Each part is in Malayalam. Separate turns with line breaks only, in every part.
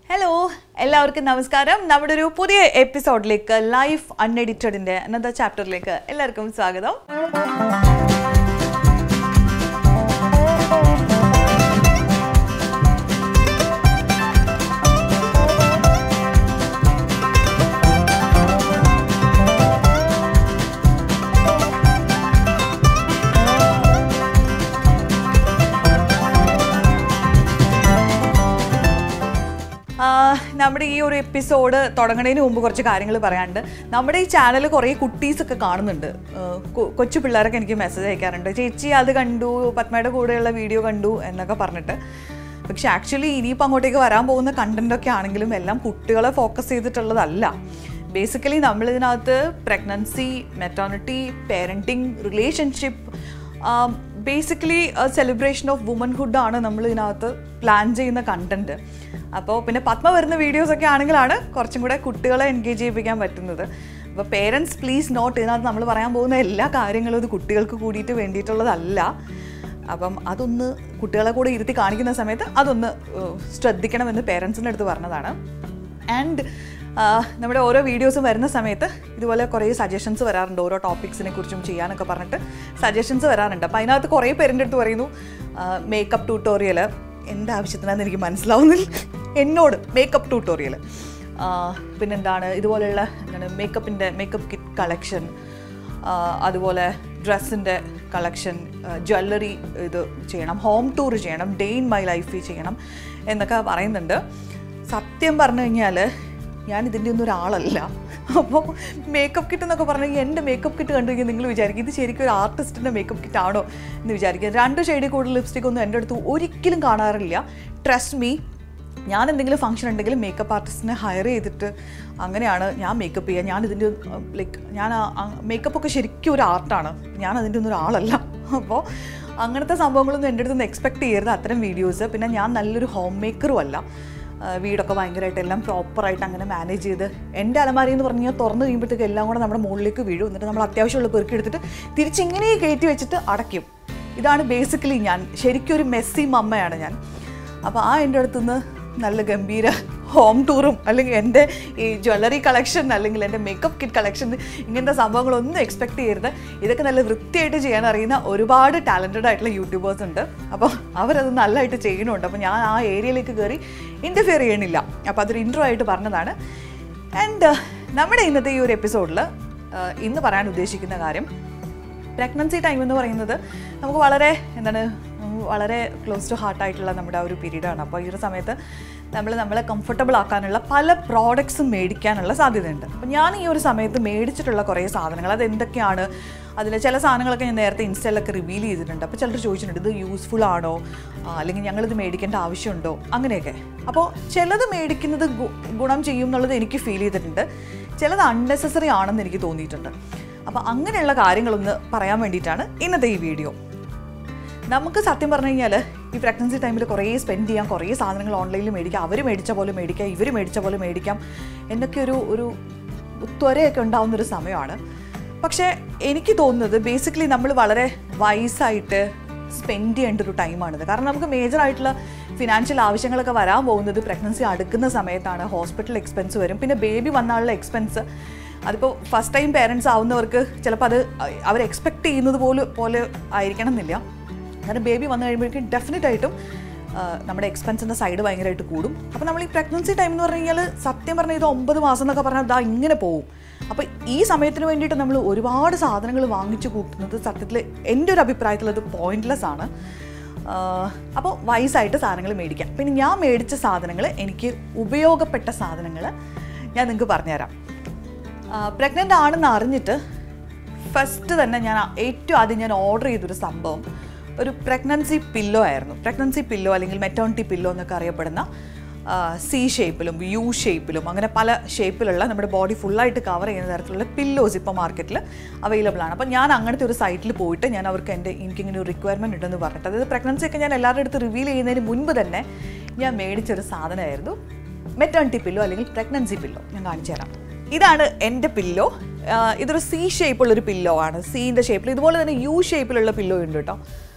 ഹലോ എല്ലാവർക്കും നമസ്കാരം നമ്മുടെ ഒരു പുതിയ എപ്പിസോഡിലേക്ക് ലൈഫ് അൺഎഡിറ്റഡിന്റെ അന്നത്തെ ചാപ്റ്ററിലേക്ക് എല്ലാവർക്കും സ്വാഗതം ആ, നമ്മുടെ ഈ ഒരു എപ്പിസോഡ് തുടങ്ങുന്നതിന് മുമ്പ് കുറച്ച് കാര്യങ്ങൾ പറയാനുണ്ട് നമ്മുടെ ഈ ചാനൽ കുറേ കുട്ടീസൊക്കെ കാണുന്നുണ്ട് ആ, കൊ- കൊച്ചു പിള്ളേരൊക്കെ എനിക്ക് മെസ്സേജ് അയക്കാറുണ്ട് ചേച്ചി അത് കണ്ടു പത്മയുടെ കൂടെയുള്ള വീഡിയോ കണ്ടു എന്നൊക്കെ പറഞ്ഞിട്ട് പക്ഷെ ആക്ച്വലി ഇനിയിപ്പോൾ അങ്ങോട്ടേക്ക് വരാൻ പോകുന്ന കണ്ടൻറ്റൊക്കെ ആണെങ്കിലും എല്ലാം കുട്ടികളെ ഫോക്കസ് ചെയ്തിട്ടുള്ളതല്ല ബേസിക്കലി നമ്മളിതിനകത്ത് pregnancy maternity parenting relationship basically celebration of womanhood ആണ് നമ്മൾ ഇതിനകത്ത് പ്ലാൻ ചെയ്യുന്ന കണ്ടന്റ് അപ്പോൾ പിന്നെ പത്മ വരുന്ന വീഡിയോസ് ഒക്കെ ആണെങ്കിലാണ് കുറച്ചും കൂടെ കുട്ടികളെ എൻഗേജ് ചെയ്യിപ്പിക്കാൻ പറ്റുന്നത് അപ്പോൾ പേരൻസ് പ്ലീസ് നോട്ട് ഇതിനകത്ത് നമ്മൾ പറയാൻ പോകുന്ന എല്ലാ കാര്യങ്ങളും ഇത് കുട്ടികൾക്ക് കൂടിയിട്ട് വേണ്ടിയിട്ടുള്ളതല്ല അപ്പം അതൊന്ന് കുട്ടികളെ കൂടെ ഇരുത്തി കാണിക്കുന്ന സമയത്ത് അതൊന്ന് ഏഹ്, ശ്രദ്ധിക്കണമെന്ന് പേരൻസിൻ്റെ അടുത്ത് പറഞ്ഞതാണ് ആൻഡ് നമ്മുടെ ഓരോ വീഡിയോസും വരുന്ന സമയത്ത് ഇതുപോലെ കുറേ സജഷൻസ് വരാറുണ്ട് ഓരോ ടോപ്പിക്സിനെ കുറിച്ചും ചെയ്യാനൊക്കെ പറഞ്ഞിട്ട് സജഷൻസ് വരാറുണ്ട് അപ്പോൾ അതിനകത്ത് കുറേ പേരിൻ്റെ അടുത്ത് പറയുന്നു മേക്കപ്പ് ട്യൂട്ടോറിയൽ എൻ്റെ ആവശ്യത്തിനാന്ന് എനിക്ക് മനസ്സിലാവുന്നില്ല എന്നോട് മേക്കപ്പ് ട്യൂട്ടോറിയൽ പിന്നെന്താണ് ഇതുപോലെയുള്ള എന്താണ് മേക്കപ്പിൻ്റെ മേക്കപ്പ് കിറ്റ് കളക്ഷൻ അതുപോലെ ഡ്രസ്സിൻ്റെ കളക്ഷൻ ജ്വല്ലറി ഇത് ചെയ്യണം ഹോം ടൂർ ചെയ്യണം ഡേ ഇൻ മൈ ലൈഫിൽ ചെയ്യണം എന്നൊക്കെ പറയുന്നുണ്ട് സത്യം പറഞ്ഞു കഴിഞ്ഞാൽ ഞാൻ ഇതിൻ്റെ ഒന്നും ഒരാളല്ല അപ്പോൾ മേക്കപ്പ് കിറ്റ് എന്നൊക്കെ പറഞ്ഞെങ്കിൽ എൻ്റെ മേക്കപ്പ് കിറ്റ് കണ്ടു കഴിഞ്ഞാൽ നിങ്ങൾ വിചാരിക്കും ഇത് ശരിക്കും ഒരു ആർട്ടിസ്റ്റിൻ്റെ മേക്കപ്പ് കിറ്റ് ആണോ എന്ന് വിചാരിക്കുക രണ്ട് ഷെയ്ഡിൽ കൂടുതൽ ലിപ്സ്റ്റിക് ഒന്നും എൻ്റെ അടുത്ത് ഒരിക്കലും കാണാറില്ല ട്രസ്റ്റ് മീ ഞാൻ എന്തെങ്കിലും ഫംഗ്ഷൻ ഉണ്ടെങ്കിൽ മേക്കപ്പ് ആർട്ടിസ്റ്റിനെ ഹയർ ചെയ്തിട്ട് അങ്ങനെയാണ് ഞാൻ മേക്കപ്പ് ചെയ്യുക ഞാൻ ഇതിൻ്റെ ലൈക്ക് ഞാൻ മേക്കപ്പ് ഒക്കെ ശരിക്കും ഒരു ആർട്ടാണ് ഞാൻ അതിൻ്റെ ഒന്നും ഒരാളല്ല അപ്പോൾ അങ്ങനത്തെ സംഭവങ്ങളൊന്നും എൻ്റെ അടുത്ത് നിന്ന് എക്സ്പെക്ട് ചെയ്യരുത് അത്തരം വീഡിയോസ് പിന്നെ ഞാൻ നല്ലൊരു ഹോം മേക്കറും അല്ല ആ, വീടൊക്കെ ഭയങ്കരമായിട്ട് എല്ലാം പ്രോപ്പറായിട്ട് അങ്ങനെ മാനേജ് ചെയ്ത് എൻ്റെ അലമാരി എന്ന് പറഞ്ഞു കഴിഞ്ഞാൽ തുറന്നു കഴിയുമ്പോഴത്തേക്ക് എല്ലാം കൂടെ നമ്മുടെ മുകളിലേക്ക് വീഴും എന്നിട്ട് നമ്മൾ അത്യാവശ്യമുള്ള പെറുക്കി എടുത്തിട്ട് തിരിച്ചിങ്ങനെ കയറ്റി വെച്ചിട്ട് അടയ്ക്കും ഇതാണ് ബേസിക്കലി ഞാൻ ശരിക്കും ഒരു മെസ്സി മമ്മയാണ് ഞാൻ അപ്പോൾ ആ എൻ്റെ അടുത്തുനിന്ന് നല്ല ഗംഭീര ഹോം ടൂറും അല്ലെങ്കിൽ എൻ്റെ ഈ ജ്വല്ലറി കളക്ഷൻ അല്ലെങ്കിൽ എൻ്റെ മേക്കപ്പ് കിറ്റ് കളക്ഷൻ ഇങ്ങനത്തെ സംഭവങ്ങളൊന്നും എക്സ്പെക്ട് ചെയ്യരുത് ഇതൊക്കെ നല്ല വൃത്തിയായിട്ട് ചെയ്യാൻ അറിയുന്ന ഒരുപാട് ടാലൻറ്റഡ് ആയിട്ടുള്ള യൂട്യൂബേഴ്സ് ഉണ്ട് അപ്പോൾ അവരത് നല്ലതായിട്ട് ചെയ്യുന്നുണ്ട് അപ്പോൾ ഞാൻ ആ ഏരിയയിലേക്ക് കയറി ഇൻ്റർഫിയർ ചെയ്യണില്ല അപ്പോൾ അതൊരു ഇൻട്രോ ആയിട്ട് പറഞ്ഞതാണ് ആൻഡ് നമ്മുടെ ഇന്നത്തെ ഈ ഒരു എപ്പിസോഡിൽ ഇന്ന് പറയാൻ ഉദ്ദേശിക്കുന്ന കാര്യം പ്രഗ്നൻസി ടൈം എന്ന് പറയുന്നത് നമുക്ക് വളരെ എന്താണ് ഉം, വളരെ ക്ലോസ് ടു ഹാർട്ടായിട്ടുള്ള നമ്മുടെ ആ ഒരു പീരീഡാണ് അപ്പോൾ ഈ ഒരു സമയത്ത് നമ്മൾ നമ്മളെ കംഫർട്ടബിൾ ആക്കാനുള്ള പല പ്രോഡക്ട്സും മേടിക്കാനുള്ള സാധ്യതയുണ്ട് അപ്പോൾ ഞാൻ ഈ ഒരു സമയത്ത് മേടിച്ചിട്ടുള്ള കുറേ സാധനങ്ങൾ അത് എന്തൊക്കെയാണ് അതിൽ ചില സാധനങ്ങളൊക്കെ ഞാൻ നേരത്തെ ഇൻസ്റ്റയിലൊക്കെ റിവീൽ ചെയ്തിട്ടുണ്ട് അപ്പോൾ ചിലർ ചോദിച്ചിട്ടുണ്ട് ഇത് യൂസ്ഫുൾ ആണോ ആ, അല്ലെങ്കിൽ ഞങ്ങളിത് മേടിക്കേണ്ട ആവശ്യമുണ്ടോ അങ്ങനെയൊക്കെ അപ്പോൾ ചിലത് മേടിക്കുന്നത് ഗു- ഗുണം ചെയ്യും എന്നുള്ളത് എനിക്ക് ഫീൽ ചെയ്തിട്ടുണ്ട് ചിലത് അൺനെസസറി ആണെന്ന് എനിക്ക് തോന്നിയിട്ടുണ്ട് അപ്പോൾ അങ്ങനെയുള്ള കാര്യങ്ങളൊന്ന് പറയാൻ വേണ്ടിയിട്ടാണ് ഇന്നത്തെ ഈ വീഡിയോ നമുക്ക് സത്യം പറഞ്ഞു കഴിഞ്ഞാൽ ഈ പ്രഗ്നൻസി ടൈമിൽ കുറേ സ്പെൻഡ് ചെയ്യാം കുറേ സാധനങ്ങൾ ഓൺലൈനിൽ മേടിക്കാം അവർ മേടിച്ച പോലെ മേടിക്കാം ഇവർ മേടിച്ച പോലെ മേടിക്കാം എന്നൊക്കെ ഒരു ഒരു ത്വരയൊക്കെ ഉണ്ടാവുന്നൊരു സമയമാണ് പക്ഷേ എനിക്ക് തോന്നുന്നത് ബേസിക്കലി നമ്മൾ വളരെ വൈസായിട്ട് സ്പെൻഡ് ചെയ്യേണ്ട ഒരു ടൈമാണിത് കാരണം നമുക്ക് മേജർ ആയിട്ടുള്ള ഫിനാൻഷ്യൽ ആവശ്യങ്ങളൊക്കെ വരാൻ പോകുന്നത് പ്രഗ്നൻസി അടുക്കുന്ന സമയത്താണ് ഹോസ്പിറ്റൽ എക്സ്പെൻസ് വരും പിന്നെ ബേബി വന്നാലുള്ള എക്സ്പെൻസ് അതിപ്പോൾ ഫസ്റ്റ് ടൈം പേരൻസ് ആവുന്നവർക്ക് ചിലപ്പോൾ അത് അവർ എക്സ്പെക്ട് ചെയ്യുന്നത് പോലെ പോലെ ആയിരിക്കണം എന്നില്ല കാരണം ബേബി വന്നു കഴിയുമ്പോഴേക്കും ഡെഫിനറ്റ് ആയിട്ടും ആ, നമ്മുടെ എക്സ്പെൻസിൻ്റെ സൈഡ് ഭയങ്കരമായിട്ട് കൂടും അപ്പോൾ നമ്മൾ ഈ പ്രഗ്നൻസി ടൈം എന്ന് പറഞ്ഞു കഴിഞ്ഞാൽ സത്യം പറഞ്ഞാൽ ഇത് ഒമ്പത് മാസം എന്നൊക്കെ പറഞ്ഞാൽ ദാ ഇങ്ങനെ പോകും അപ്പോൾ ഈ സമയത്തിന് വേണ്ടിയിട്ട് നമ്മൾ ഒരുപാട് സാധനങ്ങൾ വാങ്ങിച്ചു കൂട്ടുന്നത് സത്യത്തിൽ എൻ്റെ ഒരു അഭിപ്രായത്തിൽ അത് പോയിന്റ്ലെസ് ആണ് അപ്പോൾ വയസ്സായിട്ട് സാധനങ്ങൾ മേടിക്കാം പിന്നെ ഞാൻ മേടിച്ച സാധനങ്ങൾ എനിക്ക് ഉപയോഗപ്പെട്ട സാധനങ്ങൾ ഞാൻ നിങ്ങൾക്ക് പറഞ്ഞുതരാം പ്രഗ്നൻ്റ് ആണെന്ന് അറിഞ്ഞിട്ട് ഫസ്റ്റ് തന്നെ ഞാൻ ഏറ്റവും ആദ്യം ഞാൻ ഓർഡർ ചെയ്തൊരു സംഭവം ഒരു പ്രഗ്നൻസി പില്ലോ ആയിരുന്നു പ്രഗ്നൻസി പില്ലോ അല്ലെങ്കിൽ മെറ്റേണിറ്റി പില്ലോ എന്നൊക്കെ അറിയപ്പെടുന്ന സി ഷേപ്പിലും യു ഷേപ്പിലും അങ്ങനെ പല ഷേപ്പിലുള്ള നമ്മുടെ ബോഡി ഫുള്ളായിട്ട് കവർ ചെയ്യുന്ന തരത്തിലുള്ള പില്ലോസ് ഇപ്പോൾ മാർക്കറ്റിൽ അവൈലബിൾ ആണ് അപ്പോൾ ഞാൻ അങ്ങനത്തെ ഒരു സൈറ്റിൽ പോയിട്ട് ഞാൻ അവർക്ക് എൻ്റെ എനിക്കിങ്ങനെ ഒരു റിക്വയർമെൻറ്റ് ഉണ്ടെന്ന് പറഞ്ഞിട്ട് അതായത് പ്രഗ്നൻസി ഒക്കെ ഞാൻ എല്ലാവരുടെ അടുത്ത് റിവീൽ ചെയ്യുന്നതിന് മുൻപ് തന്നെ ഞാൻ മേടിച്ചൊരു സാധനമായിരുന്നു മെറ്റേണിറ്റി പില്ലോ അല്ലെങ്കിൽ പ്രഗ്നൻസി പില്ലോ ഞാൻ കാണിച്ചു തരാം ഇതാണ് എൻ്റെ പില്ലോ ഇതൊരു സി ഷേപ്പുള്ളൊരു പില്ലോ ആണ് സീൻ്റെ ഷേപ്പിൽ ഇതുപോലെ തന്നെ യു ഷേപ്പിലുള്ള പില്ലോ ഉണ്ട് കേട്ടോ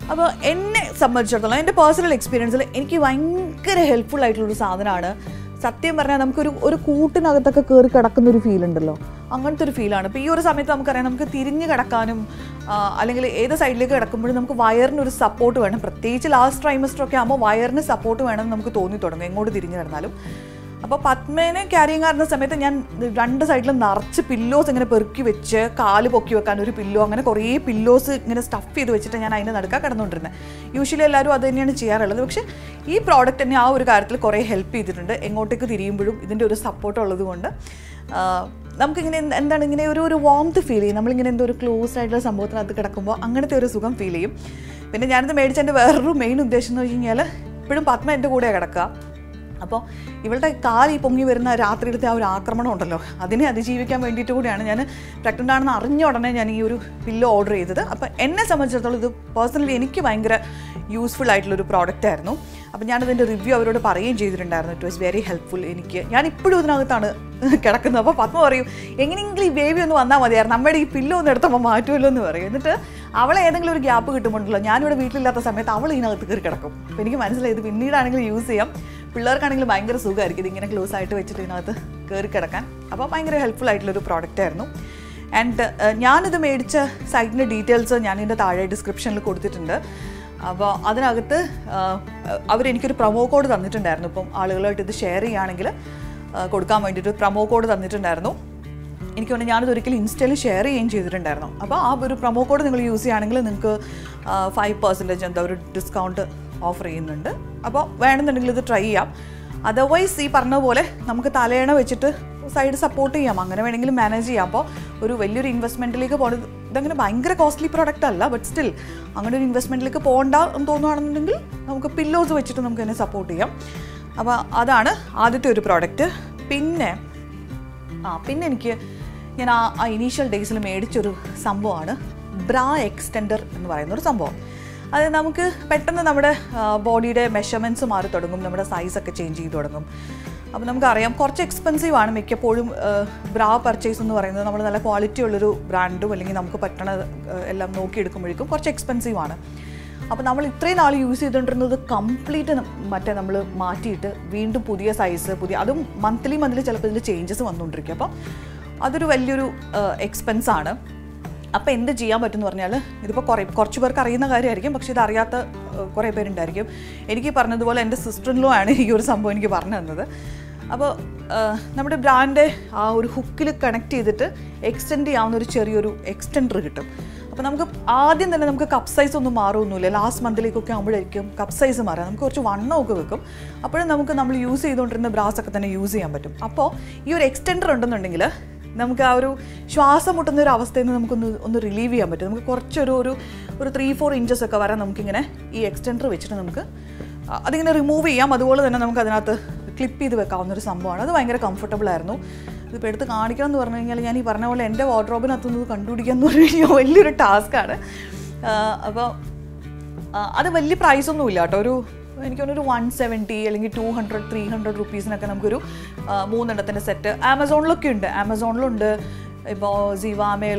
അപ്പോൾ എന്നെ സംബന്ധിച്ചിടത്തോളം എൻ്റെ പേഴ്സണൽ എക്സ്പീരിയൻസിൽ എനിക്ക് ഭയങ്കര ഹെൽപ്ഫുൾ ആയിട്ടുള്ളൊരു സാധനമാണ് സത്യം പറഞ്ഞാൽ നമുക്കൊരു ഒരു കൂട്ടിനകത്തൊക്കെ കയറി കിടക്കുന്ന ഒരു ഫീൽ ഉണ്ടല്ലോ അങ്ങനത്തെ ഒരു ഫീലാണ് ഇപ്പോൾ ഈ ഒരു സമയത്ത് നമുക്കറിയാം നമുക്ക് തിരിഞ്ഞ് കിടക്കാനും ആ, അല്ലെങ്കിൽ ഏത് സൈഡിലേക്ക് കിടക്കുമ്പോഴും നമുക്ക് വയറിന് ഒരു സപ്പോർട്ട് വേണം പ്രത്യേകിച്ച് ലാസ്റ്റ് ട്രൈമസ്റ്റർ ഒക്കെ ആകുമ്പോൾ വയറിന് സപ്പോർട്ട് വേണമെന്ന് നമുക്ക് തോന്നി തുടങ്ങും എങ്ങോട്ട് തിരിഞ്ഞ് കിടന്നാലും അപ്പോൾ പത്മേനെ ക്യാരിങ് ആയിരുന്ന സമയത്ത് ഞാൻ രണ്ട് സൈഡിലും നിറച്ച് പില്ലോസ് ഇങ്ങനെ പെറുക്കി വെച്ച് കാല് പൊക്കി വെക്കാൻ ഒരു പില്ലോ അങ്ങനെ കുറേ പില്ലോസ് ഇങ്ങനെ സ്റ്റഫ് ചെയ്ത് വെച്ചിട്ട് ഞാൻ അതിൻ്റെ നടുക്കാൻ കിടന്നുകൊണ്ടിരുന്നത് യൂഷ്വലി എല്ലാവരും അത് തന്നെയാണ് ചെയ്യാറുള്ളത് പക്ഷേ ഈ പ്രോഡക്റ്റ് തന്നെ ആ ഒരു കാര്യത്തിൽ കുറേ ഹെൽപ്പ് ചെയ്തിട്ടുണ്ട് എങ്ങോട്ടേക്ക് തിരിയുമ്പോഴും ഇതിൻ്റെ ഒരു സപ്പോർട്ട് ഉള്ളത് കൊണ്ട് ആ, നമുക്കിങ്ങനെ എന്ത് എന്താണ് ഇങ്ങനെ ഒരു ഒരു വാംത്ത് ഫീൽ ചെയ്യും നമ്മളിങ്ങനെ എന്തോ ഒരു ക്ലോസ് ആയിട്ടുള്ള സംഭവത്തിനകത്ത് കിടക്കുമ്പോൾ അങ്ങനത്തെ ഒരു സുഖം ഫീൽ ചെയ്യും പിന്നെ ഞാനിത് മേടിച്ചതിൻ്റെ വേറൊരു മെയിൻ ഉദ്ദേശം എന്ന് വെച്ച് കഴിഞ്ഞാൽ ഇപ്പോഴും പത്മ എൻ്റെ കൂടെയാണ് കിടക്കുക അപ്പോൾ ഇവളുടെ കാൽ ഈ പൊങ്ങി വരുന്ന രാത്രിയിലത്തെ ആ ഒരു ആക്രമണം ഉണ്ടല്ലോ അതിനെ അതിജീവിക്കാൻ വേണ്ടിയിട്ട് കൂടിയാണ് ഞാൻ പ്രഗ്നൻ്റ് ആണെന്ന് അറിഞ്ഞ ഉടനെ ഞാൻ ഈ ഒരു പില്ലോ ഓർഡർ ചെയ്തത് അപ്പോൾ എന്നെ സംബന്ധിച്ചിടത്തോളം ഇത് പേഴ്സണലി എനിക്ക് ഭയങ്കര യൂസ്ഫുൾ ആയിട്ടുള്ളൊരു പ്രോഡക്റ്റ് ആയിരുന്നു അപ്പോൾ ഞാനതിൻ്റെ റിവ്യൂ അവരോട് പറയുകയും ചെയ്തിട്ടുണ്ടായിരുന്നു ഇറ്റ് വാസ് വെരി ഹെൽപ്ഫുൾ എനിക്ക് ഞാൻ ഇപ്പോഴും ഇതിനകത്താണ് കിടക്കുന്നത് അപ്പോൾ പത്മ പറയും എങ്ങനെയെങ്കിലും ഈ ബേബി ഒന്ന് വന്നാൽ മതിയായിരുന്നു നമ്മുടെ ഈ പില്ലോ ഒന്ന് എടുത്തപ്പോൾ മാറ്റുമല്ലോ എന്ന് പറയും എന്നിട്ട് അവളെ ഏതെങ്കിലും ഒരു ഗ്യാപ്പ് കിട്ടുമ്പോണ്ടല്ലോ ഞാനിവിടെ വീട്ടിലില്ലാത്ത സമയത്ത് അവൾ ഇതിനകത്ത് കയറി കിടക്കും അപ്പോൾ എനിക്ക് മനസ്സിലായി ഇത് പിന്നീടാണെങ്കിൽ യൂസ് ചെയ്യാം പിള്ളേർക്കാണെങ്കിൽ ഭയങ്കര സുഖമായിരിക്കും ഇതിങ്ങനെ ക്ലോസ് ആയിട്ട് വെച്ചിട്ട് ഇതിനകത്ത് കയറി കിടക്കാൻ അപ്പോൾ ഭയങ്കര ഹെൽപ്ഫുൾ ആയിട്ടുള്ളൊരു പ്രോഡക്റ്റ് ആയിരുന്നു ആൻഡ് ഞാനിത് മേടിച്ച സൈറ്റിൻ്റെ ഡീറ്റെയിൽസ് ഞാൻ ഇതിൻ്റെ താഴെ ഡിസ്ക്രിപ്ഷനിൽ കൊടുത്തിട്ടുണ്ട് അപ്പോൾ അതിനകത്ത് ആഹ്, അവരെനിക്കൊരു പ്രൊമോ കോഡ് തന്നിട്ടുണ്ടായിരുന്നു ഇപ്പം ആളുകളായിട്ട് ഇത് ഷെയർ ചെയ്യുകയാണെങ്കിൽ ആഹ്, കൊടുക്കാൻ വേണ്ടിയിട്ട് പ്രൊമോ കോഡ് തന്നിട്ടുണ്ടായിരുന്നു എനിക്ക് തോന്നുന്നു ഞാനത് ഒരിക്കലും ഇൻസ്റ്റയിൽ ഷെയർ ചെയ്യുകയും ചെയ്തിട്ടുണ്ടായിരുന്നു അപ്പോൾ ആ ഒരു പ്രൊമോ കോഡ് നിങ്ങൾ യൂസ് ചെയ്യുകയാണെങ്കിൽ നിങ്ങൾക്ക് ഫൈവ് പെർസെൻറ്റേജ് എന്താ ഒരു ഡിസ്കൗണ്ട് ഓഫർ ചെയ്യുന്നുണ്ട് അപ്പോൾ വേണമെന്നുണ്ടെങ്കിൽ ഇത് ട്രൈ ചെയ്യാം അതർവൈസ് ഈ പറഞ്ഞ പോലെ നമുക്ക് തലയണ വെച്ചിട്ട് സൈഡ് സപ്പോർട്ട് ചെയ്യാം അങ്ങനെ വേണമെങ്കിൽ മാനേജ് ചെയ്യാം അപ്പോൾ ഒരു വലിയൊരു ഇൻവെസ്റ്റ്മെൻറ്റിലേക്ക് പോകുന്നത് ഇതങ്ങനെ ഭയങ്കര കോസ്റ്റ്ലി പ്രോഡക്റ്റ് അല്ല ബട്ട് സ്റ്റിൽ അങ്ങനെ ഒരു ഇൻവെസ്റ്റ്മെൻറ്റിലേക്ക് പോകണ്ട എന്ന് തോന്നുകയാണെന്നുണ്ടെങ്കിൽ നമുക്ക് പില്ലോസ് വെച്ചിട്ട് നമുക്ക് അതിനെ സപ്പോർട്ട് ചെയ്യാം അപ്പോൾ അതാണ് ആദ്യത്തെ ഒരു പ്രോഡക്റ്റ് പിന്നെ ആ പിന്നെ എനിക്ക് ഞാൻ ആ ആ ഇനീഷ്യൽ ഡേയ്സിൽ മേടിച്ചൊരു സംഭവമാണ് ബ്രാ എക്സ്റ്റെൻഡർ എന്ന് പറയുന്ന ഒരു സംഭവം അത് നമുക്ക് പെട്ടെന്ന് നമ്മുടെ ബോഡിയുടെ മെഷർമെൻറ്റ്സ് മാറി തുടങ്ങും നമ്മുടെ സൈസൊക്കെ ചേഞ്ച് ചെയ്ത് തുടങ്ങും അപ്പോൾ നമുക്കറിയാം കുറച്ച് എക്സ്പെൻസീവ് ആണ് മിക്കപ്പോഴും ബ്രാ പർച്ചേസ് എന്ന് പറയുന്നത് നമ്മൾ നല്ല ക്വാളിറ്റി ഉള്ളൊരു ബ്രാൻഡും അല്ലെങ്കിൽ നമുക്ക് പറ്റണ ആ, എല്ലാം നോക്കിയെടുക്കുമ്പോഴേക്കും കുറച്ച് എക്സ്പെൻസീവ് ആണ് അപ്പോൾ നമ്മൾ ഇത്രയും നാൾ യൂസ് ചെയ്തുകൊണ്ടിരുന്നത് കംപ്ലീറ്റ് മറ്റേ നമ്മൾ മാറ്റിയിട്ട് വീണ്ടും പുതിയ സൈസ് പുതിയ അതും മന്ത്ലി മന്ത്ലി ചിലപ്പോൾ ഇതിൽ ചേഞ്ചസ് വന്നുകൊണ്ടിരിക്കും അപ്പോൾ അതൊരു വലിയൊരു എക്സ്പെൻസ് ആണ് അപ്പോൾ എന്ത് ചെയ്യാൻ പറ്റുമെന്ന് പറഞ്ഞാൽ ഇതിപ്പോൾ കുറേ കുറച്ച് പേർക്ക് അറിയുന്ന കാര്യമായിരിക്കും പക്ഷേ ഇത് അറിയാത്ത ഏഹ്, കുറേ പേരുണ്ടായിരിക്കും എനിക്ക് ഈ പറഞ്ഞതുപോലെ എൻ്റെ സിസ്റ്ററിലോ ആണ് ഈ ഒരു സംഭവം എനിക്ക് പറഞ്ഞു തന്നത് അപ്പോൾ ഏഹ്, നമ്മുടെ ബ്രാൻഡ് ആ ഒരു ഹുക്കിൽ കണക്ട് ചെയ്തിട്ട് എക്സ്റ്റെൻഡ് ചെയ്യാവുന്ന ഒരു ചെറിയൊരു എക്സ്റ്റെൻഡർ കിട്ടും അപ്പോൾ നമുക്ക് ആദ്യം തന്നെ നമുക്ക് കപ്പ് സൈസ് ഒന്നും മാറുമൊന്നുമില്ല ലാസ്റ്റ് മന്തിലേക്കൊക്കെ ആകുമ്പോഴായിരിക്കും കപ്പ് സൈസ് മാറുക നമുക്ക് കുറച്ച് വണ്ണമൊക്കെ വെക്കും അപ്പോഴും നമുക്ക് നമ്മൾ യൂസ് ചെയ്തുകൊണ്ടിരുന്ന ബ്രാസ് ഒക്കെ തന്നെ യൂസ് ചെയ്യാൻ പറ്റും അപ്പോൾ ഈ ഒരു എക്സ്റ്റെൻഡർ ഉണ്ടെന്നുണ്ടെങ്കിൽ നമുക്ക് ആ ഒരു ശ്വാസം മുട്ടുന്ന ഒരു അവസ്ഥയിൽ നിന്ന് നമുക്കൊന്ന് ഒന്ന് റിലീവ് ചെയ്യാൻ പറ്റും നമുക്ക് കുറച്ചൊരു ഒരു ഒരു ത്രീ ഫോർ ഇഞ്ചസ് ഒക്കെ വരെ നമുക്കിങ്ങനെ ഈ എക്സ്റ്റെൻഡർ വെച്ചിട്ട് നമുക്ക് ആ, അതിങ്ങനെ റിമൂവ് ചെയ്യാം അതുപോലെ തന്നെ നമുക്ക് അതിനകത്ത് ക്ലിപ്പ് ചെയ്ത് വെക്കാവുന്ന ഒരു സംഭവമാണ് അത് ഭയങ്കര കംഫർട്ടബിൾ ആയിരുന്നു ഇതിപ്പോൾ എടുത്ത് കാണിക്കണം എന്ന് പറഞ്ഞു കഴിഞ്ഞാൽ ഞാൻ ഈ പറഞ്ഞ പോലെ എൻ്റെ വാർഡ്രോബിനകത്തുനിന്ന് കണ്ടുപിടിക്കുക എന്ന് പറഞ്ഞു കഴിഞ്ഞാൽ വലിയൊരു ടാസ്ക്കാണ് അപ്പോൾ അത് വലിയ പ്രൈസ് ഒന്നും ഇല്ല കേട്ടോ ഒരു എനിക്ക് തോന്നുന്നു ഒരു വൺ സെവൻറ്റി അല്ലെങ്കിൽ ടു ഹൺഡ്രഡ് ത്രീ ഹൺഡ്രഡ് റുപ്പീസിനൊക്കെ നമുക്കൊരു ആ, മൂന്നെണ്ണത്തിൻ്റെ സെറ്റ് ആമസോണിലൊക്കെ ഉണ്ട് ആമസോണിലുണ്ട് ഇപ്പോൾ സിവാമേൽ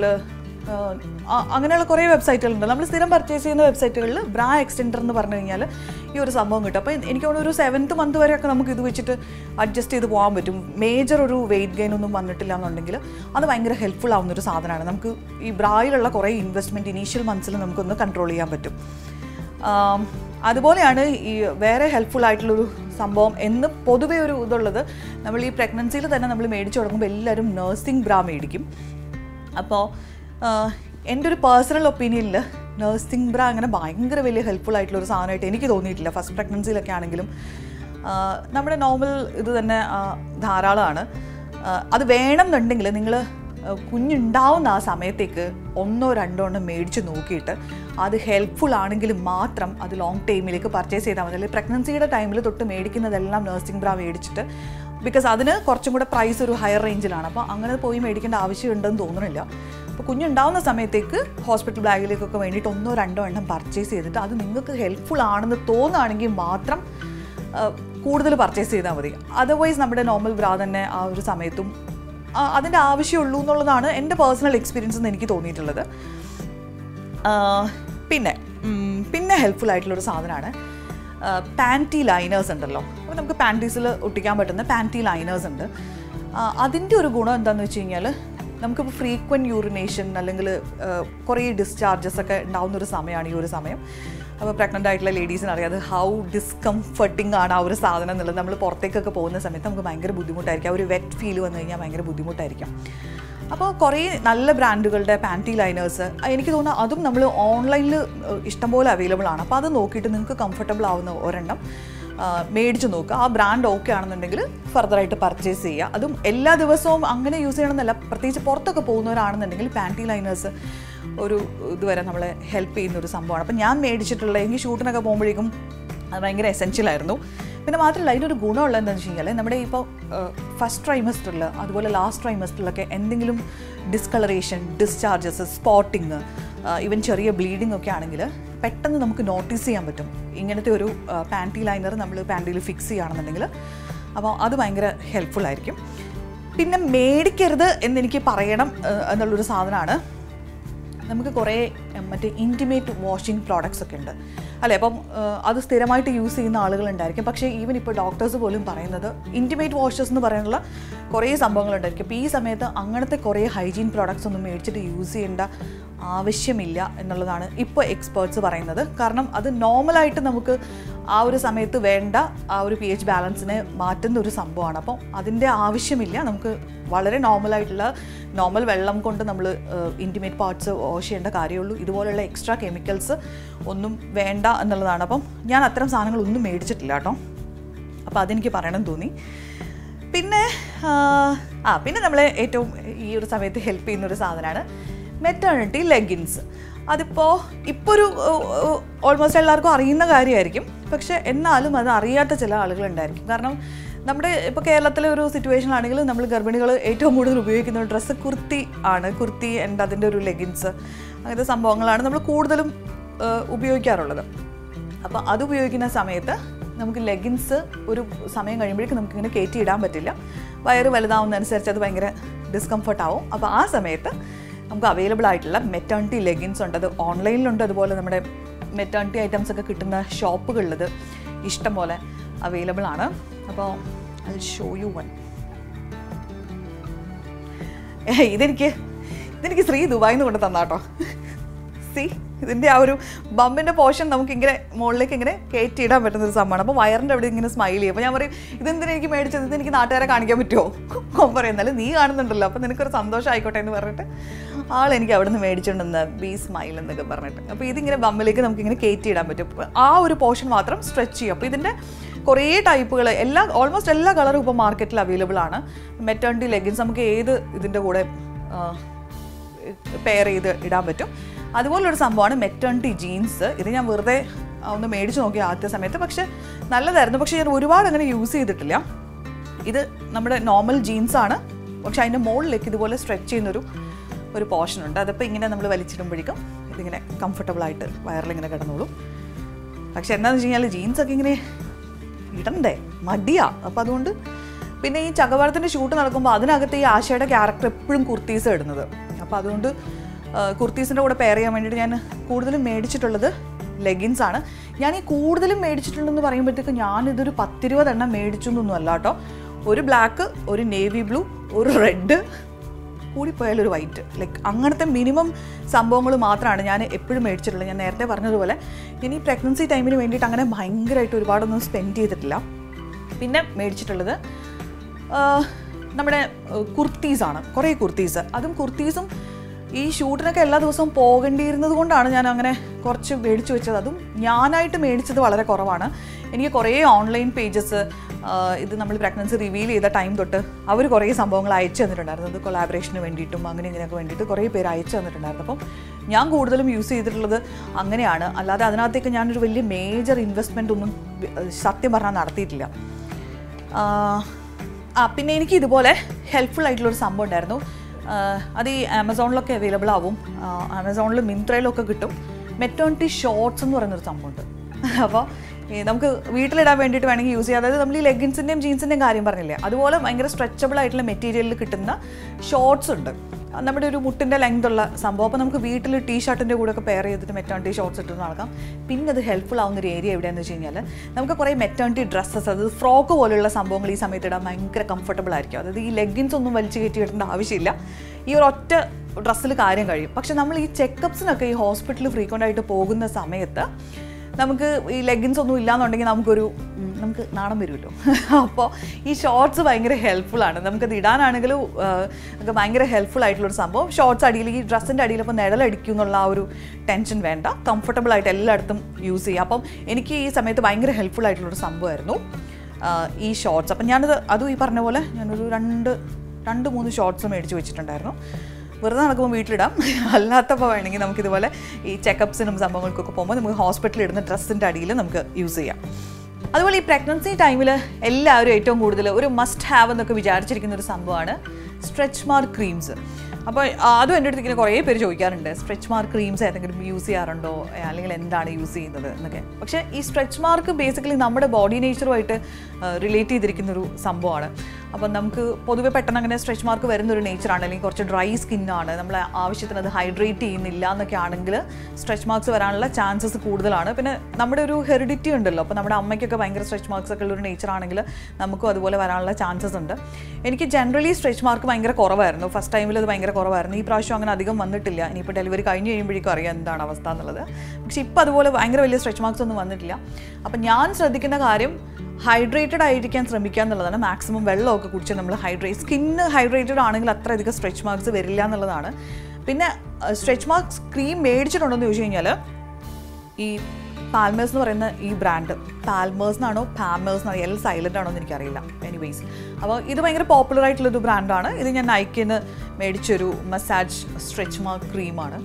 അങ്ങനെയുള്ള കുറേ വെബ്സൈറ്റുകളുണ്ട് നമ്മൾ സ്ഥിരം പർച്ചേസ് ചെയ്യുന്ന വെബ്സൈറ്റുകളിൽ ബ്രാ എക്സ്റ്റെൻഡർ എന്ന് പറഞ്ഞു കഴിഞ്ഞാൽ ഈ ഒരു സംഭവം കിട്ടും അപ്പോൾ എനിക്ക് തോന്നുന്നു ഒരു സെവൻത്ത് മന്ത് വരെയൊക്കെ നമുക്ക് ഇത് വെച്ചിട്ട് അഡ്ജസ്റ്റ് ചെയ്ത് പോകാൻ പറ്റും മേജർ ഒരു വെയിറ്റ് ഗെയിൻ ഒന്നും വന്നിട്ടില്ല എന്നുണ്ടെങ്കിൽ അത് ഭയങ്കര ഹെൽപ്ഫുൾ ആവുന്ന ഒരു സാധനമാണ് നമുക്ക് ഈ ബ്രായിലുള്ള കുറേ ഇൻവെസ്റ്റ്മെൻറ്റ് ഇനീഷ്യൽ മന്ത്സിൽ നമുക്കൊന്ന് കൺട്രോൾ ചെയ്യാൻ പറ്റും ആം, അതുപോലെയാണ് ഈ വേറെ ഹെൽപ്ഫുൾ ആയിട്ടുള്ളൊരു സംഭവം എന്ന് പൊതുവേ ഒരു ഇതുള്ളത് നമ്മൾ ഈ പ്രഗ്നൻസിയിൽ തന്നെ നമ്മൾ മേടിച്ചു തുടങ്ങുമ്പോൾ എല്ലാവരും നേഴ്സിംഗ് ബ്രാ മേടിക്കും അപ്പോൾ എൻ്റെ ഒരു പേഴ്സണൽ ഒപ്പീനിയനിൽ നേഴ്സിംഗ് ബ്രാ അങ്ങനെ ഭയങ്കര വലിയ ഹെൽപ്ഫുൾ ആയിട്ടുള്ള ഒരു സാധനമായിട്ട് എനിക്ക് തോന്നിയിട്ടില്ല ഫസ്റ്റ് പ്രഗ്നൻസിയിലൊക്കെ ആണെങ്കിലും ആ, നമ്മുടെ നോർമൽ ഇത് തന്നെ ആ, ധാരാളമാണ് ആ, അത് വേണമെന്നുണ്ടെങ്കിൽ നിങ്ങൾ കുഞ്ഞുണ്ടാവുന്ന ആ സമയത്തേക്ക് ഒന്നോ രണ്ടോ എണ്ണം മേടിച്ച് നോക്കിയിട്ട് അത് ഹെൽപ്ഫുൾ ആണെങ്കിൽ മാത്രം അത് ലോങ് ടൈമിലേക്ക് പർച്ചേസ് ചെയ്താൽ മതി അല്ലെങ്കിൽ പ്രഗ്നൻസിയുടെ ടൈമിൽ തൊട്ട് മേടിക്കുന്നതെല്ലാം നഴ്സിംഗ് ബ്രാ മേടിച്ചിട്ട് ബിക്കോസ് അതിന് കുറച്ചും കൂടെ പ്രൈസ് ഒരു ഹയർ റേഞ്ചിലാണ് അപ്പോൾ അങ്ങനെ പോയി മേടിക്കേണ്ട ആവശ്യമുണ്ടെന്ന് തോന്നുന്നില്ല അപ്പോൾ കുഞ്ഞുണ്ടാവുന്ന സമയത്തേക്ക് ഹോസ്പിറ്റൽ ബാഗിലേക്കൊക്കെ വേണ്ടിയിട്ട് ഒന്നോ രണ്ടോ എണ്ണം പർച്ചേസ് ചെയ്തിട്ട് അത് നിങ്ങൾക്ക് ഹെൽപ്ഫുൾ ആണെന്ന് തോന്നുകയാണെങ്കിൽ മാത്രം ആ, കൂടുതൽ പർച്ചേസ് ചെയ്താൽ മതി അതർവൈസ് നമ്മുടെ നോർമൽ ബ്രാ തന്നെ ആ ഒരു സമയത്തും ആ, അതിൻ്റെ ആവശ്യമുള്ളൂ എന്നുള്ളതാണ് എൻ്റെ പേഴ്സണൽ എക്സ്പീരിയൻസ് എന്ന് എനിക്ക് തോന്നിയിട്ടുള്ളത് ആ, പിന്നെ ഉം, പിന്നെ പിന്നെ ഹെൽപ്ഫുൾ ആയിട്ടുള്ളൊരു സാധനമാണ് പാൻറ്റി ലൈനേഴ്സ് ഉണ്ടല്ലോ അപ്പോൾ നമുക്ക് പാൻറ്റീസിൽ ഒട്ടിക്കാൻ പറ്റുന്ന പാൻറ്റി ലൈനേഴ്സ് ഉണ്ട് അതിൻ്റെ ഒരു ഗുണം എന്താണെന്ന് വെച്ച് കഴിഞ്ഞാൽ നമുക്കിപ്പോൾ ഫ്രീക്വൻറ്റ് യൂറിനേഷൻ അല്ലെങ്കിൽ കുറേ ഡിസ്ചാർജസ് ഒക്കെ ഉണ്ടാവുന്ന ഒരു സമയമാണ് ഈ ഒരു സമയം അപ്പോൾ പ്രഗ്നൻ്റ് ആയിട്ടുള്ള ലേഡീസിന് അറിയാം അത് ഹൗ ഡിസ്കംഫർട്ടിംഗ് ആണ് ആ ഒരു സാധനം എന്നുള്ളത് നമ്മൾ പുറത്തേക്കൊക്കെ പോകുന്ന സമയത്ത് നമുക്ക് ഭയങ്കര ബുദ്ധിമുട്ടായിരിക്കും ആ ഒരു വെറ്റ് ഫീൽ വന്നു കഴിഞ്ഞാൽ ഭയങ്കര ബുദ്ധിമുട്ടായിരിക്കും അപ്പോൾ കുറേ നല്ല ബ്രാൻഡുകളുടെ പാൻറ്റി ലൈനേഴ്സ് എനിക്ക് തോന്നുന്നു അതും നമ്മൾ ഓൺലൈനിൽ ഇഷ്ടംപോലെ അവൈലബിൾ ആണ് അപ്പോൾ അത് നോക്കിയിട്ട് നിങ്ങൾക്ക് കംഫർട്ടബിൾ ആവുന്ന ഒരെണ്ണം ആ, മേടിച്ച് നോക്കുക ആ ബ്രാൻഡ് ഓക്കെ ആണെന്നുണ്ടെങ്കിൽ ഫർദറായിട്ട് പർച്ചേസ് ചെയ്യുക അതും എല്ലാ ദിവസവും അങ്ങനെ യൂസ് ചെയ്യണമെന്നല്ല പ്രത്യേകിച്ച് പുറത്തൊക്കെ പോകുന്നവരാണെന്നുണ്ടെങ്കിൽ പാൻറ്റി ലൈനേഴ്സ് ഒരു ഇതുവരെ നമ്മളെ ഹെൽപ്പ് ചെയ്യുന്ന ഒരു സംഭവമാണ് അപ്പം ഞാൻ മേടിച്ചിട്ടുള്ള എനിക്ക് ഷൂട്ടിനൊക്കെ പോകുമ്പോഴേക്കും അത് ഭയങ്കര എസെൻഷ്യൽ ആയിരുന്നു പിന്നെ മാത്രമല്ല അതിനൊരു ഗുണമുള്ളത് എന്താണെന്ന് വെച്ച് കഴിഞ്ഞാൽ നമ്മുടെ ഇപ്പോൾ ഫസ്റ്റ് ട്രൈമസ്റ്ററിൽ അതുപോലെ ലാസ്റ്റ് ട്രൈമസ്റ്ററിലൊക്കെ എന്തെങ്കിലും ഡിസ്കളറേഷൻ ഡിസ്ചാർജസ് സ്പോട്ടിങ് ഈവൻ ചെറിയ ബ്ലീഡിംഗ് ഒക്കെ ആണെങ്കിൽ പെട്ടെന്ന് നമുക്ക് നോട്ടീസ് ചെയ്യാൻ പറ്റും ഇങ്ങനത്തെ ഒരു പാൻറ്റി ലൈനർ നമ്മൾ പാൻറ്റിയിൽ ഫിക്സ് ചെയ്യുകയാണെന്നുണ്ടെങ്കിൽ അപ്പോൾ അത് ഭയങ്കര ഹെൽപ്ഫുൾ ആയിരിക്കും പിന്നെ മേടിക്കരുത് എന്നെനിക്ക് പറയണം ഏഹ്, എന്നുള്ളൊരു സാധനമാണ് നമുക്ക് കുറേ ഉം, മറ്റേ ഇൻറ്റിമേറ്റ് വാഷിംഗ് പ്രോഡക്ട്സ് ഒക്കെ ഉണ്ട് അല്ലേ അപ്പം ഏഹ്, അത് സ്ഥിരമായിട്ട് യൂസ് ചെയ്യുന്ന ആളുകളുണ്ടായിരിക്കും പക്ഷേ ഈവൻ ഇപ്പോൾ ഡോക്ടേഴ്സ് പോലും പറയുന്നത് ഇൻറ്റിമേറ്റ് വാഷസ് എന്ന് പറയാനുള്ള കുറേ സംഭവങ്ങളുണ്ടായിരിക്കും അപ്പോൾ ഈ സമയത്ത് അങ്ങനത്തെ കുറേ ഹൈജീൻ പ്രോഡക്ട്സ് ഒന്നും മേടിച്ചിട്ട് യൂസ് ചെയ്യേണ്ട ആവശ്യമില്ല എന്നുള്ളതാണ് ഇപ്പോൾ എക്സ്പേർട്സ് പറയുന്നത് കാരണം അത് നോർമലായിട്ട് നമുക്ക് ആ ഒരു സമയത്ത് വേണ്ട ആ ഒരു പി എച്ച് ബാലൻസിനെ മാറ്റുന്ന ഒരു സംഭവമാണ് അപ്പം അതിൻ്റെ ആവശ്യമില്ല നമുക്ക് വളരെ നോർമലായിട്ടുള്ള നോർമൽ വെള്ളം കൊണ്ട് നമ്മൾ ഇൻറ്റിമേറ്റ് പാർട്സ് വാഷ് ചെയ്യേണ്ട കാര്യമുള്ളൂ ഇതുപോലുള്ള എക്സ്ട്രാ കെമിക്കൽസ് ഒന്നും വേണ്ട എന്നുള്ളതാണ് അപ്പം ഞാൻ അത്തരം സാധനങ്ങളൊന്നും മേടിച്ചിട്ടില്ല കേട്ടോ അപ്പോൾ അതെനിക്ക് പറയണം തോന്നി പിന്നെ ആ, ആ പിന്നെ നമ്മളെ ഏറ്റവും ഈ ഒരു സമയത്ത് ഹെൽപ്പ് ചെയ്യുന്ന ഒരു സാധനമാണ് മെറ്റേണിറ്റി ലെഗിൻസ് അതിപ്പോൾ ഇപ്പോൾ ഒരു ഓൾമോസ്റ്റ് എല്ലാവർക്കും അറിയുന്ന കാര്യമായിരിക്കും പക്ഷേ എന്നാലും അത് അറിയാത്ത ചില ആളുകളുണ്ടായിരിക്കും കാരണം നമ്മുടെ ഇപ്പോൾ കേരളത്തിലെ ഒരു സിറ്റുവേഷനിലാണെങ്കിൽ നമ്മൾ ഗർഭിണികൾ ഏറ്റവും കൂടുതൽ ഉപയോഗിക്കുന്ന ഒരു ഡ്രസ്സ് കുർത്തി ആണ് കുർത്തി ആൻഡ് അതിൻ്റെ ഒരു ലെഗിൻസ് അങ്ങനത്തെ സംഭവങ്ങളാണ് നമ്മൾ കൂടുതലും ആ, ഉപയോഗിക്കാറുള്ളത് അപ്പോൾ അത് ഉപയോഗിക്കുന്ന സമയത്ത് നമുക്ക് ലെഗിൻസ് ഒരു സമയം കഴിയുമ്പോഴേക്കും നമുക്കിങ്ങനെ കയറ്റി ഇടാൻ പറ്റില്ല വയറ് വലുതാവുന്നതനുസരിച്ച് അത് ഭയങ്കര ഡിസ്കംഫർട്ട് ആവും അപ്പോൾ ആ സമയത്ത് നമുക്ക് അവൈലബിൾ ആയിട്ടുള്ള മെറ്റേണിറ്റി ലെഗിൻസ് ഉണ്ട് അത് ഓൺലൈനിലുണ്ട് അതുപോലെ നമ്മുടെ മെറ്റേണിറ്റി ഐറ്റംസ് ഒക്കെ കിട്ടുന്ന ഷോപ്പുകളിലത് ഇഷ്ടം പോലെ അവൈലബിൾ ആണ് അപ്പോൾ ഐ ഷോ യു വൺ ഏയ് ഇതെനിക്ക് ഇതെനിക്ക് ശ്രീ ദുബായിൽ നിന്ന് കൊണ്ട് തന്നാട്ടോ സി ഇതിൻ്റെ ആ ഒരു ബമ്പിൻ്റെ പോർഷൻ നമുക്ക് ഇങ്ങനെ മുകളിലേക്ക് ഇങ്ങനെ കയറ്റിയിടാൻ പറ്റുന്ന ഒരു സംഭവമാണ് അപ്പോൾ വയറിൻ്റെ അവിടെ ഇങ്ങനെ സ്മൈൽ ചെയ്യും അപ്പോൾ ഞാൻ പറയും ഇതെന്തിനാ എനിക്ക് മേടിച്ചത് ഇത് എനിക്ക് നാട്ടുകാരെ കാണിക്കാൻ പറ്റുമോ അവൻ പറയും എന്നാലും നീ കാണുന്നുണ്ടല്ലോ അപ്പോൾ നിനക്കൊരു സന്തോഷം ആയിക്കോട്ടെ എന്ന് പറഞ്ഞിട്ട് ആൾ എനിക്ക് അവിടെ നിന്ന് മേടിച്ചിട്ടുണ്ടെന്ന് ബി സ്മൈൽ എന്നൊക്കെ പറഞ്ഞിട്ട് അപ്പോൾ ഇതിങ്ങനെ ബമ്പിലേക്ക് നമുക്ക് ഇങ്ങനെ കയറ്റിയിടാൻ പറ്റും അപ്പോൾ ആ ഒരു പോർഷൻ മാത്രം സ്ട്രെച്ച് ചെയ്യും അപ്പോൾ ഇതിൻ്റെ കുറേ ടൈപ്പുകൾ എല്ലാ ഓൾമോസ്റ്റ് എല്ലാ കളറും ഇപ്പോൾ മാർക്കറ്റിൽ അവൈലബിൾ ആണ് മെറ്റേണിറ്റി ലെഗിൻസ് നമുക്ക് ഏത് ഇതിൻ്റെ കൂടെ പെയർ ചെയ്ത് ഇടാൻ പറ്റും അതുപോലൊരു സംഭവമാണ് മെറ്റേണിറ്റി ജീൻസ് ഇത് ഞാൻ വെറുതെ ആ, ഒന്ന് മേടിച്ച് നോക്കി ആദ്യത്തെ സമയത്ത് പക്ഷെ നല്ലതായിരുന്നു പക്ഷേ ഞാൻ ഒരുപാട് അങ്ങനെ യൂസ് ചെയ്തിട്ടില്ല ഇത് നമ്മുടെ നോർമൽ ജീൻസ് ആണ് പക്ഷെ അതിൻ്റെ മുകളിലേക്ക് ഇതുപോലെ സ്ട്രെച്ച് ചെയ്യുന്നൊരു ഒരു പോർഷൻ ഉണ്ട് അതിപ്പോൾ ഇങ്ങനെ നമ്മൾ വലിച്ചിടുമ്പോഴേക്കും ഇതിങ്ങനെ കംഫർട്ടബിൾ ആയിട്ട് വയറിലിങ്ങനെ കിടന്നോളും പക്ഷെ എന്താണെന്ന് വെച്ച് കഴിഞ്ഞാൽ ജീൻസൊക്കെ ഇങ്ങനെ ഇടണ്ടേ മടിയാ അപ്പം അതുകൊണ്ട് പിന്നെ ഈ ചകവാരത്തിൻ്റെ ഷൂട്ട് നടക്കുമ്പോൾ അതിനകത്ത് ഈ ആശയുടെ ക്യാരക്ടർ എപ്പോഴും കുർത്തീസ് ഇടുന്നത് അപ്പോൾ അതുകൊണ്ട് കുർത്തീസിൻ്റെ കൂടെ പെയർ ചെയ്യാൻ വേണ്ടിയിട്ട് ഞാൻ കൂടുതലും മേടിച്ചിട്ടുള്ളത് ലെഗിൻസ് ആണ് ഞാൻ ഈ കൂടുതലും മേടിച്ചിട്ടുണ്ടെന്ന് പറയുമ്പോഴത്തേക്കും ഞാനിതൊരു പത്തിരുപത് എണ്ണം മേടിച്ചു എന്നൊന്നും അല്ല കേട്ടോ ഒരു ബ്ലാക്ക് ഒരു നേവി ബ്ലൂ ഒരു റെഡ് കൂടിപ്പോയാൽ ഒരു വൈറ്റ് ലൈക്ക് അങ്ങനത്തെ മിനിമം സംഭവങ്ങൾ മാത്രമാണ് ഞാൻ എപ്പോഴും മേടിച്ചിട്ടുള്ളത് ഞാൻ നേരത്തെ പറഞ്ഞതുപോലെ ഞാൻ ഈ പ്രഗ്നൻസി ടൈമിന് വേണ്ടിയിട്ട് അങ്ങനെ ഭയങ്കരമായിട്ട് ഒരുപാടൊന്നും സ്പെൻഡ് ചെയ്തിട്ടില്ല പിന്നെ മേടിച്ചിട്ടുള്ളത് ആ, നമ്മുടെ കുർത്തീസാണ് കുറേ കുർത്തീസ് അതും കുർത്തീസും ഈ ഷൂട്ടിനൊക്കെ എല്ലാ ദിവസവും പോകേണ്ടിയിരുന്നത് കൊണ്ടാണ് ഞാൻ അങ്ങനെ കുറച്ച് മേടിച്ചു വെച്ചത് അതും ഞാനായിട്ട് മേടിച്ചത് വളരെ കുറവാണ് എനിക്ക് കുറേ ഓൺലൈൻ പേജസ് ഇത് നമ്മൾ പ്രഗ്നൻസി റിവീൽ ചെയ്ത ടൈം തൊട്ട് അവർ കുറേ സംഭവങ്ങൾ അയച്ചു തന്നിട്ടുണ്ടായിരുന്നു അത് കൊളാബറേഷന് വേണ്ടിയിട്ടും അങ്ങനെ ഇങ്ങനെയൊക്കെ വേണ്ടിയിട്ട് കുറേ പേര് അയച്ചു തന്നിട്ടുണ്ടായിരുന്നു അപ്പം ഞാൻ കൂടുതലും യൂസ് ചെയ്തിട്ടുള്ളത് അങ്ങനെയാണ് അല്ലാതെ അതിനകത്തേക്ക് ഞാനൊരു വലിയ മേജർ ഇൻവെസ്റ്റ്മെൻ്റ് ഒന്നും ഏഹ്, സത്യം പറഞ്ഞാൽ നടത്തിയിട്ടില്ല ആഹ്, ആ പിന്നെ എനിക്ക് ഇതുപോലെ ഹെൽപ്ഫുൾ ആയിട്ടുള്ളൊരു സംഭവം ഉണ്ടായിരുന്നു ആഹ്, അത് ഈ ആമസോണിലൊക്കെ അവൈലബിൾ ആവും ആമസോണിലും മിന്ത്രയിലും ഒക്കെ കിട്ടും മെറ്റോണിറ്റി ഷോർട്സ് എന്ന് പറയുന്നൊരു സംഭവമുണ്ട് അപ്പോൾ ഈ നമുക്ക് വീട്ടിലിടാൻ വേണ്ടിയിട്ട് വേണമെങ്കിൽ യൂസ് ചെയ്യാം അതായത് നമ്മൾ ഈ ലെഗിൻസിൻ്റെയും ജീൻസിൻ്റെയും കാര്യം പറഞ്ഞില്ലേ അതുപോലെ ഭയങ്കര സ്ട്രെച്ചബിൾ ആയിട്ടുള്ള മെറ്റീരിയലിൽ കിട്ടുന്ന ഷോർട്സ് ഉണ്ട് നമ്മുടെ ഒരു മുട്ടിൻ്റെ ലെങ്ത് ഉള്ള സംഭവം അപ്പോൾ നമുക്ക് വീട്ടിൽ ടീ ഷർട്ടിൻ്റെ കൂടെ ഒക്കെ പെയർ ചെയ്തിട്ട് മെറ്റേണിറ്റി ഷോർട്സ് ഇട്ട് നടക്കാം പിന്നെ അത് ഹെൽപ്ഫുൾ ആവുന്ന ഒരു ഏരിയ എവിടെയാണെന്ന് വെച്ച് കഴിഞ്ഞാൽ നമുക്ക് കുറേ മെറ്റേണിറ്റി ഡ്രസ്സസ് അത് ഫ്രോക്ക് പോലെയുള്ള സംഭവങ്ങൾ ഈ സമയത്ത് ഇടാൻ ഭയങ്കര കംഫർട്ടബിൾ ആയിരിക്കും അതായത് ഈ ലെഗിൻസ് ഒന്നും വലിച്ചു കയറ്റി ഇടേണ്ട ആവശ്യമില്ല ഈ ഒരു ഒറ്റ ഡ്രസ്സിൽ കാര്യം കഴിയും പക്ഷെ നമ്മൾ ഈ ചെക്കപ്സിനൊക്കെ ഈ ഹോസ്പിറ്റലിൽ ഫ്രീക്വൻ്റ് ആയിട്ട് പോകുന്ന സമയത്ത് നമുക്ക് ഈ ലെഗിൻസ് ഒന്നും ഇല്ലാന്നുണ്ടെങ്കിൽ നമുക്കൊരു ഉം, നമുക്ക് നാണം വരുമല്ലോ അപ്പോൾ ഈ ഷോർട്സ് ഭയങ്കര ഹെൽപ്ഫുൾ ആണ് നമുക്കത് ഇടാനാണെങ്കിലും ആ, നമുക്ക് ഭയങ്കര ഹെൽപ്ഫുൾ ആയിട്ടുള്ളൊരു സംഭവം ഷോർട്സ് അടിയിൽ ഈ ഡ്രസ്സിൻ്റെ അടിയിൽ അപ്പോൾ നിഴലടിക്കും എന്നുള്ള ആ ഒരു ടെൻഷൻ വേണ്ട കംഫർട്ടബിൾ ആയിട്ട് എല്ലായിടത്തും യൂസ് ചെയ്യാം അപ്പം എനിക്ക് ഈ സമയത്ത് ഭയങ്കര ഹെൽപ്ഫുൾ ആയിട്ടുള്ളൊരു സംഭവമായിരുന്നു ആ, ഈ ഷോർട്സ് അപ്പം ഞാനത് അതും ഈ പറഞ്ഞ പോലെ ഞാനൊരു രണ്ട് രണ്ട് മൂന്ന് ഷോർട്സ് മേടിച്ച് വെച്ചിട്ടുണ്ടായിരുന്നു വെറുതെ നടക്കുമ്പോൾ വീട്ടിലിടാം അല്ലാത്തപ്പോൾ വേണമെങ്കിൽ നമുക്കിതുപോലെ ഈ ചെക്കപ്സിനും സംഭവങ്ങൾക്കൊക്കെ പോകുമ്പോൾ നമുക്ക് ഹോസ്പിറ്റലിൽ ഇടുന്ന ഡ്രസ്സിൻ്റെ അടിയിൽ നമുക്ക് യൂസ് ചെയ്യാം അതുപോലെ ഈ പ്രഗ്നൻസി ടൈമിൽ എല്ലാവരും ഏറ്റവും കൂടുതൽ ഒരു മസ്റ്റ് ഹാവ് എന്നൊക്കെ വിചാരിച്ചിരിക്കുന്ന ഒരു സംഭവമാണ് സ്ട്രെച്ച് മാർക്ക് ക്രീംസ് അപ്പോൾ അതും എൻ്റെ അടുത്ത് ഇങ്ങനെ കുറേ പേര് ചോദിക്കാറുണ്ട് സ്ട്രെച്ച് മാർക്ക് ക്രീംസ് ഏതെങ്കിലും യൂസ് ചെയ്യാറുണ്ടോ ഏ, അല്ലെങ്കിൽ എന്താണ് യൂസ് ചെയ്യുന്നത് എന്നൊക്കെ പക്ഷേ ഈ സ്ട്രെച്ച് മാർക്ക് ബേസിക്കലി നമ്മുടെ ബോഡി നേച്ചറുമായിട്ട് റിലേറ്റ് ചെയ്തിരിക്കുന്ന ഒരു സംഭവമാണ് അപ്പം നമുക്ക് പൊതുവെ പെട്ടെന്ന് അങ്ങനെ സ്ട്രെച്ച് മാർക്ക് വരുന്ന ഒരു നേച്ചറാണ് അല്ലെങ്കിൽ കുറച്ച് ഡ്രൈ സ്കിന്നാണ് നമ്മൾ ആവശ്യത്തിന് അത് ഹൈഡ്രേറ്റ് ചെയ്യുന്നില്ല എന്നൊക്കെ ആണെങ്കിൽ സ്ട്രെച്ച് മാർക്സ് വരാനുള്ള ചാൻസസ് കൂടുതലാണ് പിന്നെ നമ്മുടെ ഒരു ഹെറിഡിറ്റി ഉണ്ടല്ലോ അപ്പോൾ നമ്മുടെ അമ്മയ്ക്കൊക്കെ ഭയങ്കര സ്ട്രെച്ച് മാർക്സ് ഒക്കെ ഉള്ള ഒരു നേച്ചർ ആണെങ്കിൽ നമുക്കും അതുപോലെ വരാനുള്ള ചാൻസസ് ഉണ്ട് എനിക്ക് ജനറലി സ്ട്രെച്ച് മാർക്ക് ഭയങ്കര കുറവായിരുന്നു ഫസ്റ്റ് ടൈമിൽ അത് ഭയങ്കര കുറവായിരുന്നു ഈ പ്രാവശ്യം അങ്ങനെ അധികം വന്നിട്ടില്ല ഇനിയിപ്പോൾ ഡെലിവറി കഴിഞ്ഞ് കഴിയുമ്പോഴേക്കും അറിയാം എന്താണ് അവസ്ഥ എന്നുള്ളത് പക്ഷെ ഇപ്പോൾ അതുപോലെ ഭയങ്കര വലിയ സ്ട്രെച്ച് മാർക്സ് ഒന്നും വന്നിട്ടില്ല അപ്പം ഞാൻ ശ്രദ്ധിക്കുന്ന കാര്യം ഹൈഡ്രേറ്റഡ് ആയിരിക്കാൻ ശ്രമിക്കുക എന്നുള്ളതാണ് മാക്സിമം വെള്ളമൊക്കെ കുടിച്ച് നമ്മൾ ഹൈഡ്രേറ്റ് സ്കിന്ന് ഹൈഡ്രേറ്റഡ് ആണെങ്കിൽ അത്രയധികം സ്ട്രെച്ച് മാർക്സ് വരില്ല എന്നുള്ളതാണ് പിന്നെ സ്ട്രെച്ച് മാർക്സ് ക്രീം മേടിച്ചിട്ടുണ്ടോ എന്ന് ചോദിച്ചു കഴിഞ്ഞാൽ ഈ പാൽമേഴ്സ് എന്ന് പറയുന്ന ഈ ബ്രാൻഡ് പാൽമേഴ്സ് എന്നാണോ പാമേഴ്സ് എന്നാണോ എൽ സൈലൻ്റ് ആണോ എന്ന് എനിക്കറിയില്ല എനിവേയ്സ് അപ്പോൾ ഇത് ഭയങ്കര പോപ്പുലർ ആയിട്ടുള്ളൊരു ബ്രാൻഡാണ് ഇത് ഞാൻ നൈക്കിന്ന് മേടിച്ചൊരു മസാജ് സ്ട്രെച്ച് മാർക്ക് ക്രീമാണ്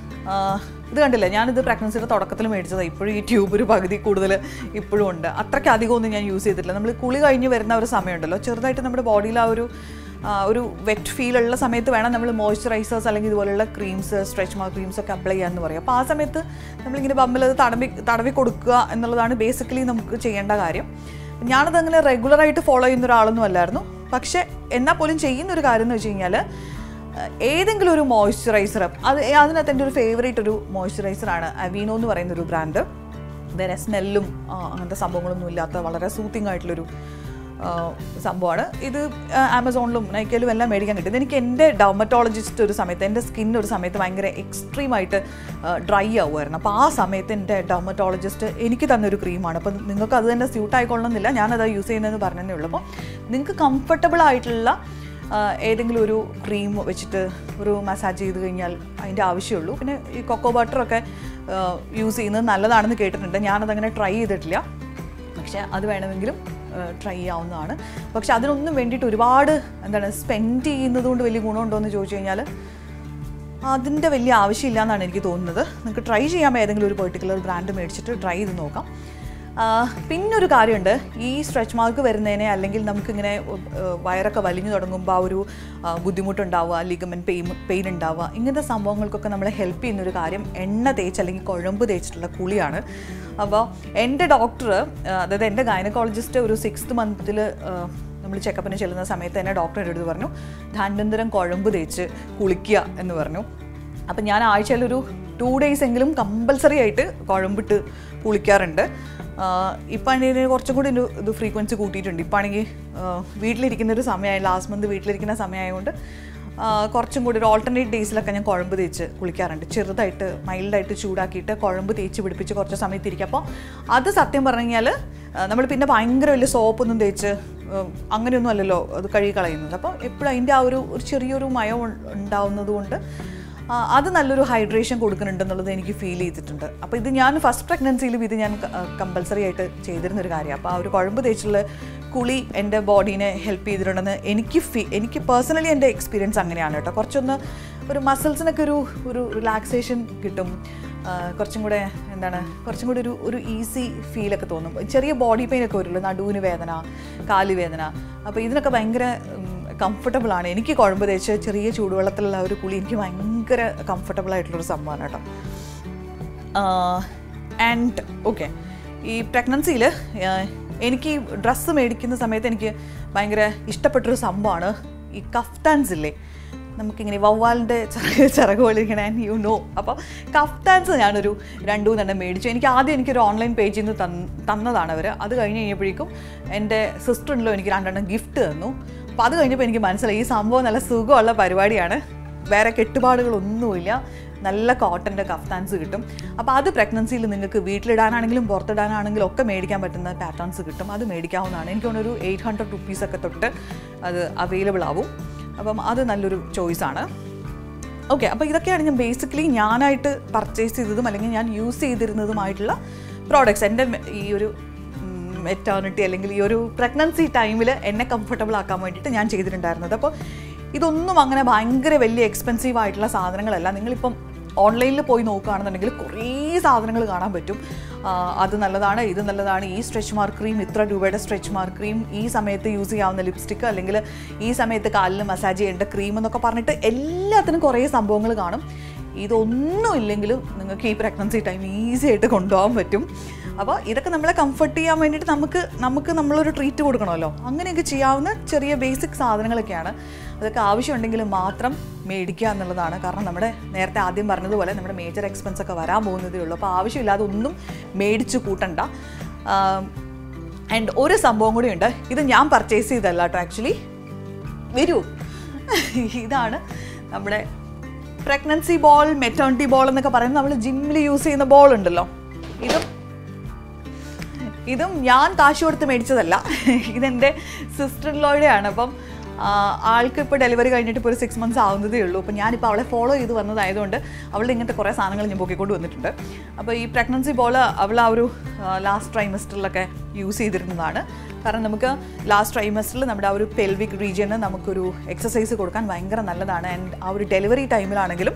ഇത് കണ്ടില്ല ഞാനിത് പ്രഗ്നൻസിയുടെ തുടക്കത്തിൽ മേടിച്ചതാണ് ഇപ്പോഴും ഈ ട്യൂബ് ഒരു പകുതി കൂടുതൽ ഇപ്പോഴും ഉണ്ട് അത്രയ്ക്ക് അധികം ഒന്നും ഞാൻ യൂസ് ചെയ്തിട്ടില്ല നമ്മൾ കുളി കഴിഞ്ഞ് വരുന്ന ഒരു സമയമുണ്ടല്ലോ ചെറുതായിട്ട് നമ്മുടെ ബോഡിയിൽ ആ ഒരു ആ, ഒരു വെറ്റ് ഫീൽ ഉള്ള സമയത്ത് വേണം നമ്മൾ മോയ്സ്ചറൈസേഴ്സ് അല്ലെങ്കിൽ ഇതുപോലുള്ള ക്രീംസ് സ്ട്രെച്ച് മാർക്ക് ക്രീംസ് ഒക്കെ അപ്ലൈ ചെയ്യാമെന്ന് പറയും അപ്പോൾ ആ സമയത്ത് നമ്മളിങ്ങനെ ബമ്മിൽ അത് തടവി തടവി കൊടുക്കുക എന്നുള്ളതാണ് ബേസിക്കലി നമുക്ക് ചെയ്യേണ്ട കാര്യം ഞാനത് അങ്ങനെ റെഗുലറായിട്ട് ഫോളോ ചെയ്യുന്ന ഒരാളൊന്നും അല്ലായിരുന്നു പക്ഷേ എന്നാൽ പോലും ചെയ്യുന്ന ഒരു കാര്യം എന്ന് വെച്ച് കഴിഞ്ഞാൽ ഏതെങ്കിലും ഒരു മോയ്സ്ചറൈസർ അത് അതിനകത്ത് എൻ്റെ ഒരു ഫേവറേറ്റ് ഒരു മോയ്സ്ചറൈസറാണ് അവീനോ എന്ന് പറയുന്ന ഒരു ബ്രാൻഡ് വേറെ സ്മെല്ലും അങ്ങനത്തെ സംഭവങ്ങളൊന്നും ഇല്ലാത്ത വളരെ സൂത്തിങ് ആയിട്ടുള്ളൊരു ആ, സംഭവമാണ് ഇത് ആ, ആമസോണിലും നൈക്കയിലും എല്ലാം മേടിക്കാൻ കിട്ടും എനിക്ക് എൻ്റെ ഡർമറ്റോളജിസ്റ്റ് ഒരു സമയത്ത് എൻ്റെ സ്കിൻ ഒരു സമയത്ത് ഭയങ്കര എക്സ്ട്രീമായിട്ട് ഡ്രൈ ആവുമായിരുന്നു അപ്പോൾ ആ സമയത്ത് എൻ്റെ ഡർമറ്റോളജിസ്റ്റ് എനിക്ക് തന്നൊരു ക്രീമാണ് അപ്പോൾ നിങ്ങൾക്ക് അത് തന്നെ സ്യൂട്ട് ആയിക്കൊള്ളണമെന്നില്ല ഞാനത് യൂസ് ചെയ്യുന്നതെന്ന് പറഞ്ഞതേ ഉള്ളൂ അപ്പോൾ നിങ്ങൾക്ക് കംഫർട്ടബിൾ ആയിട്ടുള്ള ആ, ഏതെങ്കിലും ഒരു ക്രീം വെച്ചിട്ട് ഒരു മസാജ് ചെയ്ത് കഴിഞ്ഞാൽ അതിൻ്റെ ആവശ്യമുള്ളൂ പിന്നെ ഈ കൊക്കോ ബട്ടറൊക്കെ യൂസ് ചെയ്യുന്നത് നല്ലതാണെന്ന് കേട്ടിട്ടുണ്ട് ഞാനതങ്ങനെ ട്രൈ ചെയ്തിട്ടില്ല പക്ഷേ അത് വേണമെങ്കിലും ട്രൈ ചെയ്യാവുന്നതാണ് പക്ഷെ അതിനൊന്നും വേണ്ടിയിട്ട് ഒരുപാട് എന്താണ് സ്പെൻഡ് ചെയ്യുന്നത് കൊണ്ട് വലിയ ഗുണമുണ്ടോ എന്ന് ചോദിച്ചു കഴിഞ്ഞാൽ അതിൻ്റെ വലിയ ആവശ്യമില്ല എന്നാണ് എനിക്ക് തോന്നുന്നത് നിങ്ങൾക്ക് ട്രൈ ചെയ്യാൻ ഏതെങ്കിലും ഒരു പെർട്ടിക്കുലർ ബ്രാൻഡ് മേടിച്ചിട്ട് ട്രൈ ചെയ്ത് നോക്കാം ആ, പിന്നൊരു കാര്യമുണ്ട് ഈ സ്ട്രെച്ച് മാർക്ക് വരുന്നതിനെ അല്ലെങ്കിൽ നമുക്കിങ്ങനെ ഏഹ്, വയറൊക്കെ വലിഞ്ഞു തുടങ്ങുമ്പോൾ ആ ഒരു ആ, ബുദ്ധിമുട്ടുണ്ടാവുക ലിഗമെൻറ്റ് പെയിൻ പെയിൻ ഉണ്ടാവുക ഇങ്ങനത്തെ സംഭവങ്ങൾക്കൊക്കെ നമ്മളെ ഹെൽപ്പ് ചെയ്യുന്നൊരു കാര്യം എണ്ണ തേച്ച് അല്ലെങ്കിൽ കുഴമ്പ് തേച്ചിട്ടുള്ള കുളിയാണ് അപ്പോൾ എൻ്റെ ഡോക്ടർ അതായത് എൻ്റെ ഗൈനക്കോളജിസ്റ്റ് ഒരു സിക്സ്ത് മന്തിൽ നമ്മൾ ചെക്കപ്പിന് ചെല്ലുന്ന സമയത്ത് തന്നെ ഡോക്ടർ എൻ്റെ അടുത്ത് പറഞ്ഞു ധാന്വന്തരം കുഴമ്പ് തേച്ച് കുളിക്കുക എന്ന് പറഞ്ഞു അപ്പം ഞാൻ ആഴ്ചയിൽ ഒരു ടു ഡേയ്സ് എങ്കിലും കമ്പൽസറി ആയിട്ട് കുഴമ്പിട്ട് കുളിക്കാറുണ്ട് ഇപ്പം ആണെങ്കിൽ കുറച്ചും കൂടി ഒരു ഇത് ഫ്രീക്വൻസി കൂട്ടിയിട്ടുണ്ട് ഇപ്പം ആണെങ്കിൽ വീട്ടിലിരിക്കുന്ന ഒരു സമയമായി ലാസ്റ്റ് മന്ത് വീട്ടിലിരിക്കുന്ന സമയമായതുകൊണ്ട് ആ, കുറച്ചും കൂടി ഒരു ഓൾട്ടർനേറ്റ് ഡേയ്സിലൊക്കെ ഞാൻ കുഴമ്പ് തേച്ച് കുളിക്കാറുണ്ട് ചെറുതായിട്ട് മൈൽഡായിട്ട് ചൂടാക്കിയിട്ട് കുഴമ്പ് തേച്ച് പിടിപ്പിച്ച് കുറച്ച് സമയത്ത് ഇരിക്കും അപ്പോൾ അത് സത്യം പറഞ്ഞു കഴിഞ്ഞാൽ നമ്മൾ പിന്നെ ഭയങ്കര വലിയ സോപ്പൊന്നും തേച്ച് ഉം, അങ്ങനെയൊന്നും അല്ലല്ലോ അത് കഴുകി കളയുന്നത് അപ്പോൾ എപ്പോഴും അതിൻ്റെ ആ ഒരു ഒരു ചെറിയൊരു മയം ഉൺ- ഉണ്ടാവുന്നത് കൊണ്ട് ആ, അത് നല്ലൊരു ഹൈഡ്രേഷൻ കൊടുക്കുന്നുണ്ടെന്നുള്ളത് എനിക്ക് ഫീൽ ചെയ്തിട്ടുണ്ട് അപ്പോൾ ഇത് ഞാൻ ഫസ്റ്റ് പ്രഗ്നൻസിയിലും ഇത് ഞാൻ കമ്പൽസറി ആയിട്ട് ചെയ്തിരുന്ന ഒരു കാര്യമാണ് അപ്പോൾ ആ ഒരു കുഴമ്പ് തേച്ചുള്ള കുളി എൻ്റെ ബോഡീനെ ഹെൽപ്പ് ചെയ്തിട്ടുണ്ടെന്ന് എനിക്ക് ഫീ എനിക്ക് പേഴ്സണലി എൻ്റെ എക്സ്പീരിയൻസ് അങ്ങനെയാണ് കേട്ടോ കുറച്ചൊന്ന് ഒരു മസിൽസിനൊക്കെ ഒരു ഒരു റിലാക്സേഷൻ കിട്ടും ആ, കുറച്ചും കൂടെ എന്താണ് കുറച്ചും കൂടി ഒരു ഒരു ഈസി ഫീലൊക്കെ തോന്നും ചെറിയ ബോഡി പെയിൻ ഒക്കെ വരുമല്ലോ നടുവിന് വേദന കാല് വേദന അപ്പോൾ ഇതിനൊക്കെ ഭയങ്കര കംഫർട്ടബിൾ ആണ് എനിക്ക് കുഴമ്പ് തേച്ച് ചെറിയ ചൂടുവെള്ളത്തിലുള്ള ഒരു കുളി എനിക്ക് ഭയങ്കര കംഫർട്ടബിൾ ആയിട്ടുള്ളൊരു സംഭവമാണ് കേട്ടോ ആൻഡ് ഓക്കെ ഈ പ്രഗ്നൻസിയിൽ എനിക്ക് ഡ്രസ്സ് മേടിക്കുന്ന സമയത്ത് എനിക്ക് ഭയങ്കര ഇഷ്ടപ്പെട്ടൊരു സംഭവമാണ് ഈ കഫ്താൻസ് ഇല്ലേ നമുക്കിങ്ങനെ വവ്വാലിൻ്റെ ചിറക് ചിറക് പോലെ ഇങ്ങനെ യു നോ അപ്പോൾ കഫ്താൻസ് ഞാനൊരു രണ്ടു മൂന്നെണ്ണം മേടിച്ചു എനിക്ക് ആദ്യം എനിക്കൊരു ഓൺലൈൻ പേജിൽ നിന്ന് തന്ന് തന്നതാണ് അവർ അത് കഴിഞ്ഞ് കഴിഞ്ഞപ്പോഴേക്കും എൻ്റെ സിസ്റ്ററിലോ എനിക്ക് രണ്ടെണ്ണം ഗിഫ്റ്റ് തന്നു അപ്പോൾ അത് കഴിഞ്ഞപ്പോൾ എനിക്ക് മനസ്സിലായി ഈ സംഭവം നല്ല സുഖമുള്ള പരിപാടിയാണ് വേറെ കെട്ടുപാടുകളൊന്നുമില്ല നല്ല കോട്ടൻ്റെ കഫ്താൻസ് കിട്ടും അപ്പോൾ അത് പ്രഗ്നൻസിയിൽ നിങ്ങൾക്ക് വീട്ടിലിടാനാണെങ്കിലും പുറത്തിടാനാണെങ്കിലും ഒക്കെ മേടിക്കാൻ പറ്റുന്ന പാറ്റേൺസ് കിട്ടും അത് മേടിക്കാവുന്നതാണ് എനിക്ക് തോന്നുന്നു ഒരു എയ്റ്റ് ഹൺഡ്രഡ് റുപ്പീസൊക്കെ തൊട്ട് അത് അവൈലബിൾ ആവും അപ്പം അത് നല്ലൊരു ചോയ്സാണ് ഓക്കെ അപ്പോൾ ഇതൊക്കെയാണ് ഞാൻ ബേസിക്കലി ഞാനായിട്ട് പർച്ചേസ് ചെയ്തതും അല്ലെങ്കിൽ ഞാൻ യൂസ് ചെയ്തിരുന്നതുമായിട്ടുള്ള പ്രോഡക്റ്റ്സ് എൻ്റെ ഈ ഒരു മെറ്റേണിറ്റി അല്ലെങ്കിൽ ഈ ഒരു പ്രഗ്നൻസി ടൈമിൽ എന്നെ കംഫർട്ടബിൾ ആക്കാൻ വേണ്ടിയിട്ട് ഞാൻ ചെയ്തിട്ടുണ്ടായിരുന്നത് അപ്പോൾ ഇതൊന്നും അങ്ങനെ ഭയങ്കര വലിയ എക്സ്പെൻസീവ് ആയിട്ടുള്ള സാധനങ്ങളല്ല നിങ്ങളിപ്പം ഓൺലൈനിൽ പോയി നോക്കുകയാണെന്നുണ്ടെങ്കിൽ കുറേ സാധനങ്ങൾ കാണാൻ പറ്റും ആ, അത് നല്ലതാണ് ഇത് നല്ലതാണ് ഈ സ്ട്രെച്ച് മാർക്ക് ക്രീം ഇത്ര രൂപയുടെ സ്ട്രെച്ച് മാർക്ക് ക്രീം ഈ സമയത്ത് യൂസ് ചെയ്യാവുന്ന ലിപ്സ്റ്റിക്ക് അല്ലെങ്കിൽ ഈ സമയത്ത് കാലിൽ മസാജ് ചെയ്യേണ്ട ക്രീം എന്നൊക്കെ പറഞ്ഞിട്ട് എല്ലാത്തിനും കുറേ സംഭവങ്ങൾ കാണും ഇതൊന്നും ഇല്ലെങ്കിലും നിങ്ങൾക്ക് ഈ പ്രഗ്നൻസി ടൈം ഈസി ആയിട്ട് കൊണ്ടുപോകാൻ പറ്റും അപ്പോൾ ഇതൊക്കെ നമ്മളെ കംഫർട്ട് ചെയ്യാൻ വേണ്ടിയിട്ട് നമുക്ക് നമുക്ക് നമ്മളൊരു ട്രീറ്റ് കൊടുക്കണമല്ലോ അങ്ങനെയൊക്കെ ചെയ്യാവുന്ന ചെറിയ ബേസിക് സാധനങ്ങളൊക്കെയാണ് അതൊക്കെ ആവശ്യമുണ്ടെങ്കിൽ മാത്രം മേടിക്കുക എന്നുള്ളതാണ് കാരണം നമ്മുടെ നേരത്തെ ആദ്യം പറഞ്ഞതുപോലെ നമ്മുടെ മേജർ എക്സ്പെൻസ് ഒക്കെ വരാൻ പോകുന്നതേ ഉള്ളൂ അപ്പോൾ ആവശ്യമില്ലാതെ ഒന്നും മേടിച്ച് കൂട്ടണ്ട ആൻഡ് ഒരു സംഭവം കൂടി ഉണ്ട് ഇത് ഞാൻ പർച്ചേസ് ചെയ്തല്ല കേട്ടോ ആക്ച്വലി വരൂ ഇതാണ് നമ്മുടെ പ്രഗ്നൻസി ബോൾ മെറ്റേണിറ്റി ബോൾ എന്നൊക്കെ പറയുന്നത് നമ്മൾ ജിമ്മിൽ യൂസ് ചെയ്യുന്ന ബോൾ ഉണ്ടല്ലോ ഇതും ഇതും ഞാൻ കാശ് കൊടുത്ത് മേടിച്ചതല്ല ഇതെൻ്റെ സിസ്റ്റർ ലോയുടെയാണ് അപ്പം ആ, ആൾക്ക് ഇപ്പോൾ ഡെലിവറി കഴിഞ്ഞിട്ട് ഇപ്പോൾ ഒരു സിക്സ് മന്ത്സ് ആവുന്നതേ ഉള്ളൂ അപ്പോൾ ഞാനിപ്പോൾ അവളെ ഫോളോ ചെയ്ത് വന്നതായതുകൊണ്ട് അവളുടെ ഇങ്ങനത്തെ കുറേ സാധനങ്ങൾ ഞാൻ പൊക്കിക്കൊണ്ട് വന്നിട്ടുണ്ട് അപ്പോൾ ഈ പ്രഗ്നൻസി ബോൾ അവൾ ആ ഒരു ലാസ്റ്റ് ട്രൈമസ്റ്ററിലൊക്കെ യൂസ് ചെയ്തിരുന്നതാണ് കാരണം നമുക്ക് ലാസ്റ്റ് ട്രൈമസ്റ്ററിൽ നമ്മുടെ ആ ഒരു പെൽവിക് റീജിയന് നമുക്കൊരു എക്സസൈസ് കൊടുക്കാൻ ഭയങ്കര നല്ലതാണ് ആൻഡ് ആ ഒരു ഡെലിവറി ടൈമിലാണെങ്കിലും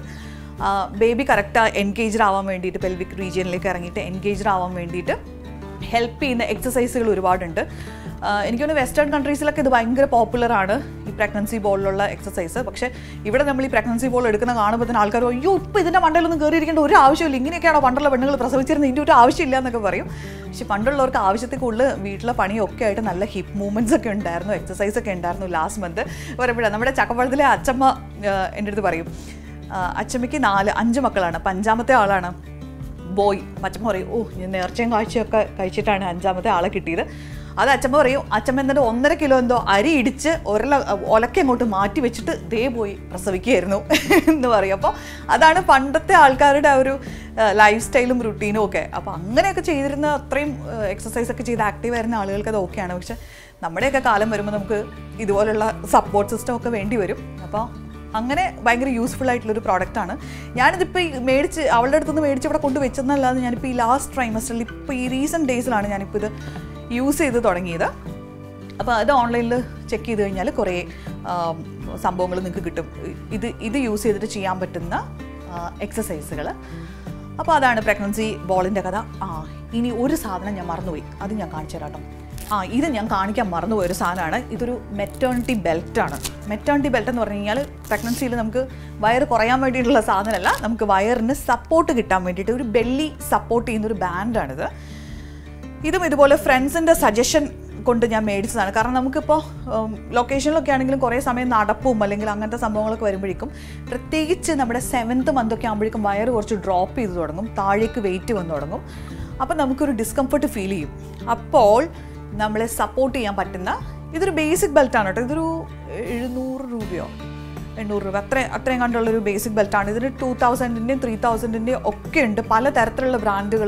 ബേബി കറക്റ്റ് എൻഗേജ്ഡ് ആവാൻ വേണ്ടിയിട്ട് പെൽവിക് റീജിയനിലേക്ക് ഇറങ്ങിയിട്ട് എൻഗേജ്ഡ് ആവാൻ വേണ്ടിയിട്ട് ഹെൽപ്പ് ചെയ്യുന്ന എക്സസൈസുകൾ ഒരുപാടുണ്ട് ആഹ് എനിക്ക് തോന്നുന്നു വെസ്റ്റേൺ കൺട്രീസിലൊക്കെ ഇത് ഭയങ്കര പോപ്പുലറാണ് ഈ പ്രഗ്നൻസി ബോളിലുള്ള എക്സസൈസ് പക്ഷേ ഇവിടെ നമ്മൾ ഈ പ്രഗ്നൻസി ബോൾ എടുക്കുന്ന കാണുമ്പോൾ തന്നെ ആൾക്കാർ അയ്യോ ഇപ്പോൾ ഇതിൻ്റെ മണ്ടയിലൊന്നും കയറിയിരിക്കേണ്ട ഒരു ആവശ്യമില്ല ഇങ്ങനെയൊക്കെയാണോ പണ്ടുള്ള പെണ്ണുങ്ങൾ പ്രസവിച്ചിരുന്നത് ഇതിൻ്റെ ഒരു ആവശ്യമില്ല എന്നൊക്കെ പറയും പക്ഷേ പണ്ടുള്ളവർക്ക് ആവശ്യത്തിൽ കൂടുതൽ വീട്ടിലെ പണിയൊക്കെ ആയിട്ട് നല്ല ഹിപ്പ് മൂവ്മെൻറ്റ്സ് ഒക്കെ ഉണ്ടായിരുന്നു എക്സസൈസ് ഒക്കെ ഉണ്ടായിരുന്നു ലാസ്റ്റ് മന്ത് പറയുമ്പോഴാണ് നമ്മുടെ ചക്കപ്പഴത്തിലെ അച്ചമ്മ ആഹ് എൻ്റെ അടുത്ത് പറയും ആഹ് അച്ചമ്മയ്ക്ക് നാല് അഞ്ച് മക്കളാണ് അപ്പം അഞ്ചാമത്തെ ആളാണ് ബോയ് അച്ഛമ്മ പറയും ഓ ഞാൻ നേർച്ചയും കാഴ്ചയൊക്കെ കഴിച്ചിട്ടാണ് അഞ്ചാമത്തെ ആളെ കിട്ടിയത് അത് അച്ഛമ്മ പറയും അച്ഛമ്മ എന്നിട്ട് ഒന്നര കിലോ എന്തോ അരി ഇടിച്ച് ഒരല ഒലക്ക അങ്ങോട്ട് മാറ്റി വെച്ചിട്ട് ദേ പോയി പ്രസവിക്കുകയായിരുന്നു എന്ന് പറയും അപ്പോൾ അതാണ് പണ്ടത്തെ ആൾക്കാരുടെ ആ ഒരു ലൈഫ് സ്റ്റൈലും റുട്ടീനും ഒക്കെ അപ്പോൾ അങ്ങനെയൊക്കെ ചെയ്തിരുന്ന അത്രയും എക്സസൈസ് ഒക്കെ ചെയ്ത് ആക്റ്റീവ് ആയിരുന്ന ആളുകൾക്ക് അത് ഓക്കെയാണ് പക്ഷെ നമ്മുടെയൊക്കെ കാലം വരുമ്പോൾ നമുക്ക് ഇതുപോലുള്ള സപ്പോർട്ട് സിസ്റ്റം ഒക്കെ വേണ്ടി വരും അപ്പോൾ അങ്ങനെ ഭയങ്കര യൂസ്ഫുൾ ആയിട്ടുള്ളൊരു പ്രോഡക്റ്റാണ് ഞാനിതിപ്പോൾ ഈ മേടിച്ച് അവളുടെ അടുത്തുനിന്ന് മേടിച്ച് ഇവിടെ കൊണ്ട് വെച്ചെന്നല്ലാതെ ഞാനിപ്പോൾ ഈ ലാസ്റ്റ് ട്രൈമസ്റ്ററിൽ ഇപ്പോൾ ഈ റീസെൻറ്റ് ഡേയ്സിലാണ് ഞാനിപ്പോൾ ഇത് യൂസ് ചെയ്ത് തുടങ്ങിയത് അപ്പോൾ അത് ഓൺലൈനിൽ ചെക്ക് ചെയ്ത് കഴിഞ്ഞാൽ കുറേ സംഭവങ്ങൾ നിങ്ങൾക്ക് കിട്ടും ഇത് ഇത് യൂസ് ചെയ്തിട്ട് ചെയ്യാൻ പറ്റുന്ന എക്സസൈസുകൾ അപ്പോൾ അതാണ് പ്രഗ്നൻസി ബോളിൻ്റെ കഥ ആ ഇനി ഒരു സാധനം ഞാൻ മറന്നുപോയി അത് ഞാൻ കാണിച്ചു തരാം കേട്ടോ ആ ഇത് ഞാൻ കാണിക്കാൻ മറന്നുപോയ ഒരു സാധനമാണ് ഇതൊരു മെറ്റേണിറ്റി ബെൽറ്റാണ് മെറ്റേണിറ്റി ബെൽറ്റ് എന്ന് പറഞ്ഞു കഴിഞ്ഞാൽ പ്രഗ്നൻസിയിൽ നമുക്ക് വയറ് കുറയാൻ വേണ്ടിയിട്ടുള്ള സാധനമല്ല നമുക്ക് വയറിന് സപ്പോർട്ട് കിട്ടാൻ വേണ്ടിയിട്ട് ഒരു ബെല്ലി സപ്പോർട്ട് ചെയ്യുന്ന ഒരു ബാൻഡാണിത് ഇതും ഇതുപോലെ ഫ്രണ്ട്സിൻ്റെ സജഷൻ കൊണ്ട് ഞാൻ മേടിച്ചതാണ് കാരണം നമുക്കിപ്പോൾ ലൊക്കേഷനിലൊക്കെ ആണെങ്കിലും കുറേ സമയം നടപ്പും അല്ലെങ്കിൽ അങ്ങനത്തെ സംഭവങ്ങളൊക്കെ വരുമ്പോഴേക്കും പ്രത്യേകിച്ച് നമ്മുടെ സെവൻത്ത് മന്തൊക്കെ ആകുമ്പോഴേക്കും വയറ് കുറച്ച് ഡ്രോപ്പ് ചെയ്ത് തുടങ്ങും താഴേക്ക് വെയിറ്റ് വന്ന് തുടങ്ങും അപ്പോൾ നമുക്കൊരു ഡിസ്കംഫർട്ട് ഫീൽ ചെയ്യും അപ്പോൾ നമ്മളെ സപ്പോർട്ട് ചെയ്യാൻ പറ്റുന്ന ഇതൊരു ബേസിക് ബെൽറ്റാണ് കേട്ടോ ഇതൊരു എഴുന്നൂറ് രൂപയോ എണ്ണൂറ് രൂപ അത്ര അത്രയും കണ്ടുള്ളൊരു ബേസിക് ബെൽറ്റാണ് ഇതിന് ടു തൗസൻഡിൻ്റെയും ത്രീ തൗസൻഡിൻ്റെയും ഒക്കെ ഉണ്ട് പല തരത്തിലുള്ള ബ്രാൻഡുകൾ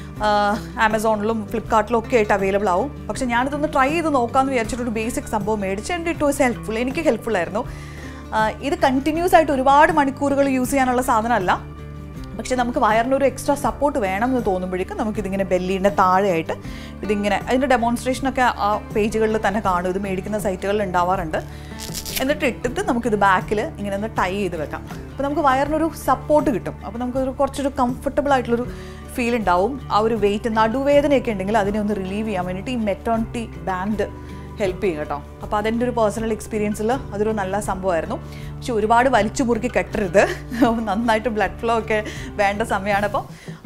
ആമസോണിലും ഫ്ലിപ്കാർട്ടിലും ഒക്കെ ആയിട്ട് അവൈലബിൾ ആവും പക്ഷെ ഞാനിതൊന്ന് ട്രൈ ചെയ്ത് നോക്കാമെന്ന് വിചാരിച്ചിട്ടൊരു ബേസിക് സംഭവം മേടിച്ച് എൻ്റെ ഇറ്റ് വാസ് ഹെൽപ്ഫുൾ എനിക്ക് ഹെൽപ്ഫുൾ ആയിരുന്നു ആ, ഇത് കണ്ടിന്യൂസ് ആയിട്ട് ഒരുപാട് മണിക്കൂറുകൾ യൂസ് ചെയ്യാനുള്ള സാധനമല്ല പക്ഷെ നമുക്ക് വയറിനൊരു എക്സ്ട്രാ സപ്പോർട്ട് വേണമെന്ന് തോന്നുമ്പോഴേക്കും നമുക്കിതിങ്ങനെ ബെല്ലീൻ്റെ താഴെയായിട്ട് ഇതിങ്ങനെ അതിൻ്റെ ഡെമോൺസ്ട്രേഷനൊക്കെ ആ പേജുകളിൽ തന്നെ കാണും ഇത് മേടിക്കുന്ന സൈറ്റുകളിൽ ഉണ്ടാവാറുണ്ട് എന്നിട്ട് ഇട്ടിട്ട് നമുക്കിത് ബാക്കിൽ ഇങ്ങനെ ഒന്ന് ടൈ ചെയ്ത് വെക്കാം അപ്പോൾ നമുക്ക് വയറിനൊരു സപ്പോർട്ട് കിട്ടും അപ്പോൾ നമുക്കൊരു കുറച്ചൊരു കംഫർട്ടബിൾ ആയിട്ടുള്ളൊരു ഫീൽ ഉണ്ടാവും ആ ഒരു വെയിറ്റ് നടുവേദനയൊക്കെ ഉണ്ടെങ്കിൽ അതിനെ ഒന്ന് റിലീവ് ചെയ്യാൻ വേണ്ടിയിട്ട് ഈ മെറ്റോണിറ്റി ബാൻഡ് ഹെൽപ്പ് ചെയ്യും കേട്ടോ അപ്പോൾ അതെൻ്റെ ഒരു പേഴ്സണൽ എക്സ്പീരിയൻസിൽ അതൊരു നല്ല സംഭവമായിരുന്നു പക്ഷെ ഒരുപാട് വലിച്ചു മുറുക്കി കെട്ടരുത് അപ്പോൾ നന്നായിട്ട് ബ്ലഡ് ഫ്ലോ ഒക്കെ വേണ്ട സമയമാണ് അപ്പോൾ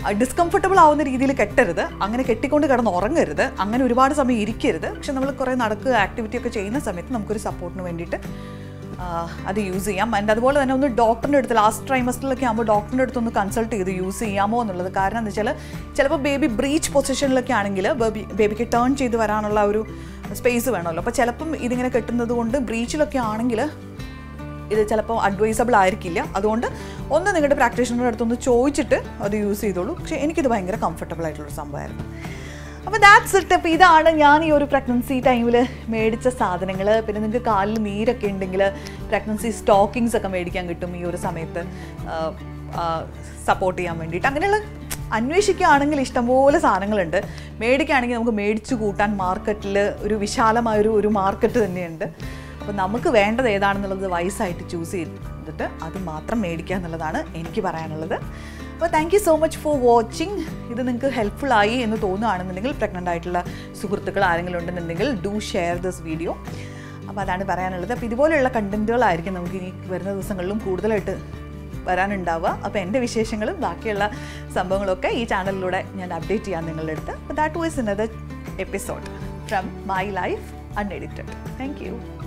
ഡിസ്കംഫർട്ടബിൾ ആവുന്ന രീതിയിൽ കെട്ടരുത് അങ്ങനെ കെട്ടിക്കൊണ്ട് കിടന്ന് ഉറങ്ങരുത് അങ്ങനെ ഒരുപാട് സമയം ഇരിക്കരുത് പക്ഷെ നമ്മൾ കുറേ നടക്കുക ആക്ടിവിറ്റി ഒക്കെ ചെയ്യുന്ന സമയത്ത് നമുക്കൊരു സപ്പോർട്ടിന് വേണ്ടിയിട്ട് ആ, അത് യൂസ് ചെയ്യാം ആൻഡ് അതുപോലെ തന്നെ ഒന്ന് ഡോക്ടറിൻ്റെ അടുത്ത് ലാസ്റ്റ് ട്രൈമസ്റ്ററിലൊക്കെ ആകുമ്പോൾ ഡോക്ടറിൻ്റെ അടുത്ത് ഒന്ന് കൺസൾട്ട് ചെയ്ത് യൂസ് ചെയ്യാമോ എന്നുള്ളത് കാരണം എന്താ വെച്ചാൽ ചിലപ്പോൾ ബേബി ബ്രീച്ച് പൊസിഷനിലൊക്കെ ആണെങ്കിൽ ബേബി ബേബിക്ക് ടേൺ ചെയ്ത് വരാനുള്ള ഒരു സ്പേസ് വേണമല്ലോ അപ്പോൾ ചിലപ്പം ഇതിങ്ങനെ കെട്ടുന്നത് കൊണ്ട് ബ്രീച്ചിലൊക്കെ ആണെങ്കിൽ ഇത് ചിലപ്പോൾ അഡ്വൈസബിൾ ആയിരിക്കില്ല അതുകൊണ്ട് ഒന്ന് നിങ്ങളുടെ പ്രാക്ടീഷണറുടെ അടുത്തൊന്ന് ചോദിച്ചിട്ട് അത് യൂസ് ചെയ്തോളൂ പക്ഷേ എനിക്കിത് ഭയങ്കര കംഫർട്ടബിൾ ആയിട്ടുള്ളൊരു സംഭവമായിരുന്നു അപ്പോൾ ദാറ്റ്സ് ഇറ്റ് അപ്പോൾ ഇതാണ് ഞാൻ ഈ ഒരു പ്രഗ്നൻസി ടൈമിൽ മേടിച്ച സാധനങ്ങൾ പിന്നെ നിങ്ങൾക്ക് കാലിൽ നീരൊക്കെ ഉണ്ടെങ്കിൽ പ്രഗ്നൻസി സ്റ്റോക്കിങ്സ് ഒക്കെ മേടിക്കാൻ കിട്ടും ഈ ഒരു സമയത്ത് സപ്പോർട്ട് ചെയ്യാൻ വേണ്ടിയിട്ട് അങ്ങനെയുള്ള അന്വേഷിക്കുകയാണെങ്കിൽ ഇഷ്ടംപോലെ സാധനങ്ങളുണ്ട് മേടിക്കുകയാണെങ്കിൽ നമുക്ക് മേടിച്ചു കൂട്ടാൻ മാർക്കറ്റിൽ ഒരു വിശാലമായൊരു ഒരു മാർക്കറ്റ് തന്നെയുണ്ട് അപ്പോൾ നമുക്ക് വേണ്ടത് ഏതാണെന്നുള്ളത് വയസ്സായിട്ട് ചൂസ് ചെയ്തിട്ട് അത് മാത്രം മേടിക്കുക എന്നുള്ളതാണ് എനിക്ക് പറയാനുള്ളത് അപ്പോൾ thank you so much for watching ഇത് നിങ്ങൾക്ക് ഹെൽപ്ഫുൾ ആയി എന്ന് തോന്നുകയാണെന്നുണ്ടെങ്കിൽ പ്രഗ്നൻ്റ് ആയിട്ടുള്ള സുഹൃത്തുക്കൾ ആരെങ്കിലും ഉണ്ടെന്നുണ്ടെങ്കിൽ ഡു ഷെയർ ദിസ് വീഡിയോ അപ്പോൾ അതാണ് പറയാനുള്ളത് അപ്പോൾ ഇതുപോലെയുള്ള കണ്ടൻറ്റുകളായിരിക്കും നമുക്ക് ഇനി വരുന്ന ദിവസങ്ങളിലും കൂടുതലായിട്ട് വരാനുണ്ടാവുക അപ്പോൾ എൻ്റെ വിശേഷങ്ങളും ബാക്കിയുള്ള സംഭവങ്ങളൊക്കെ ഈ ചാനലിലൂടെ ഞാൻ അപ്ഡേറ്റ് ചെയ്യാം നിങ്ങളുടെ അടുത്ത് അപ്പോൾ that was in other episode from my life unedited thank U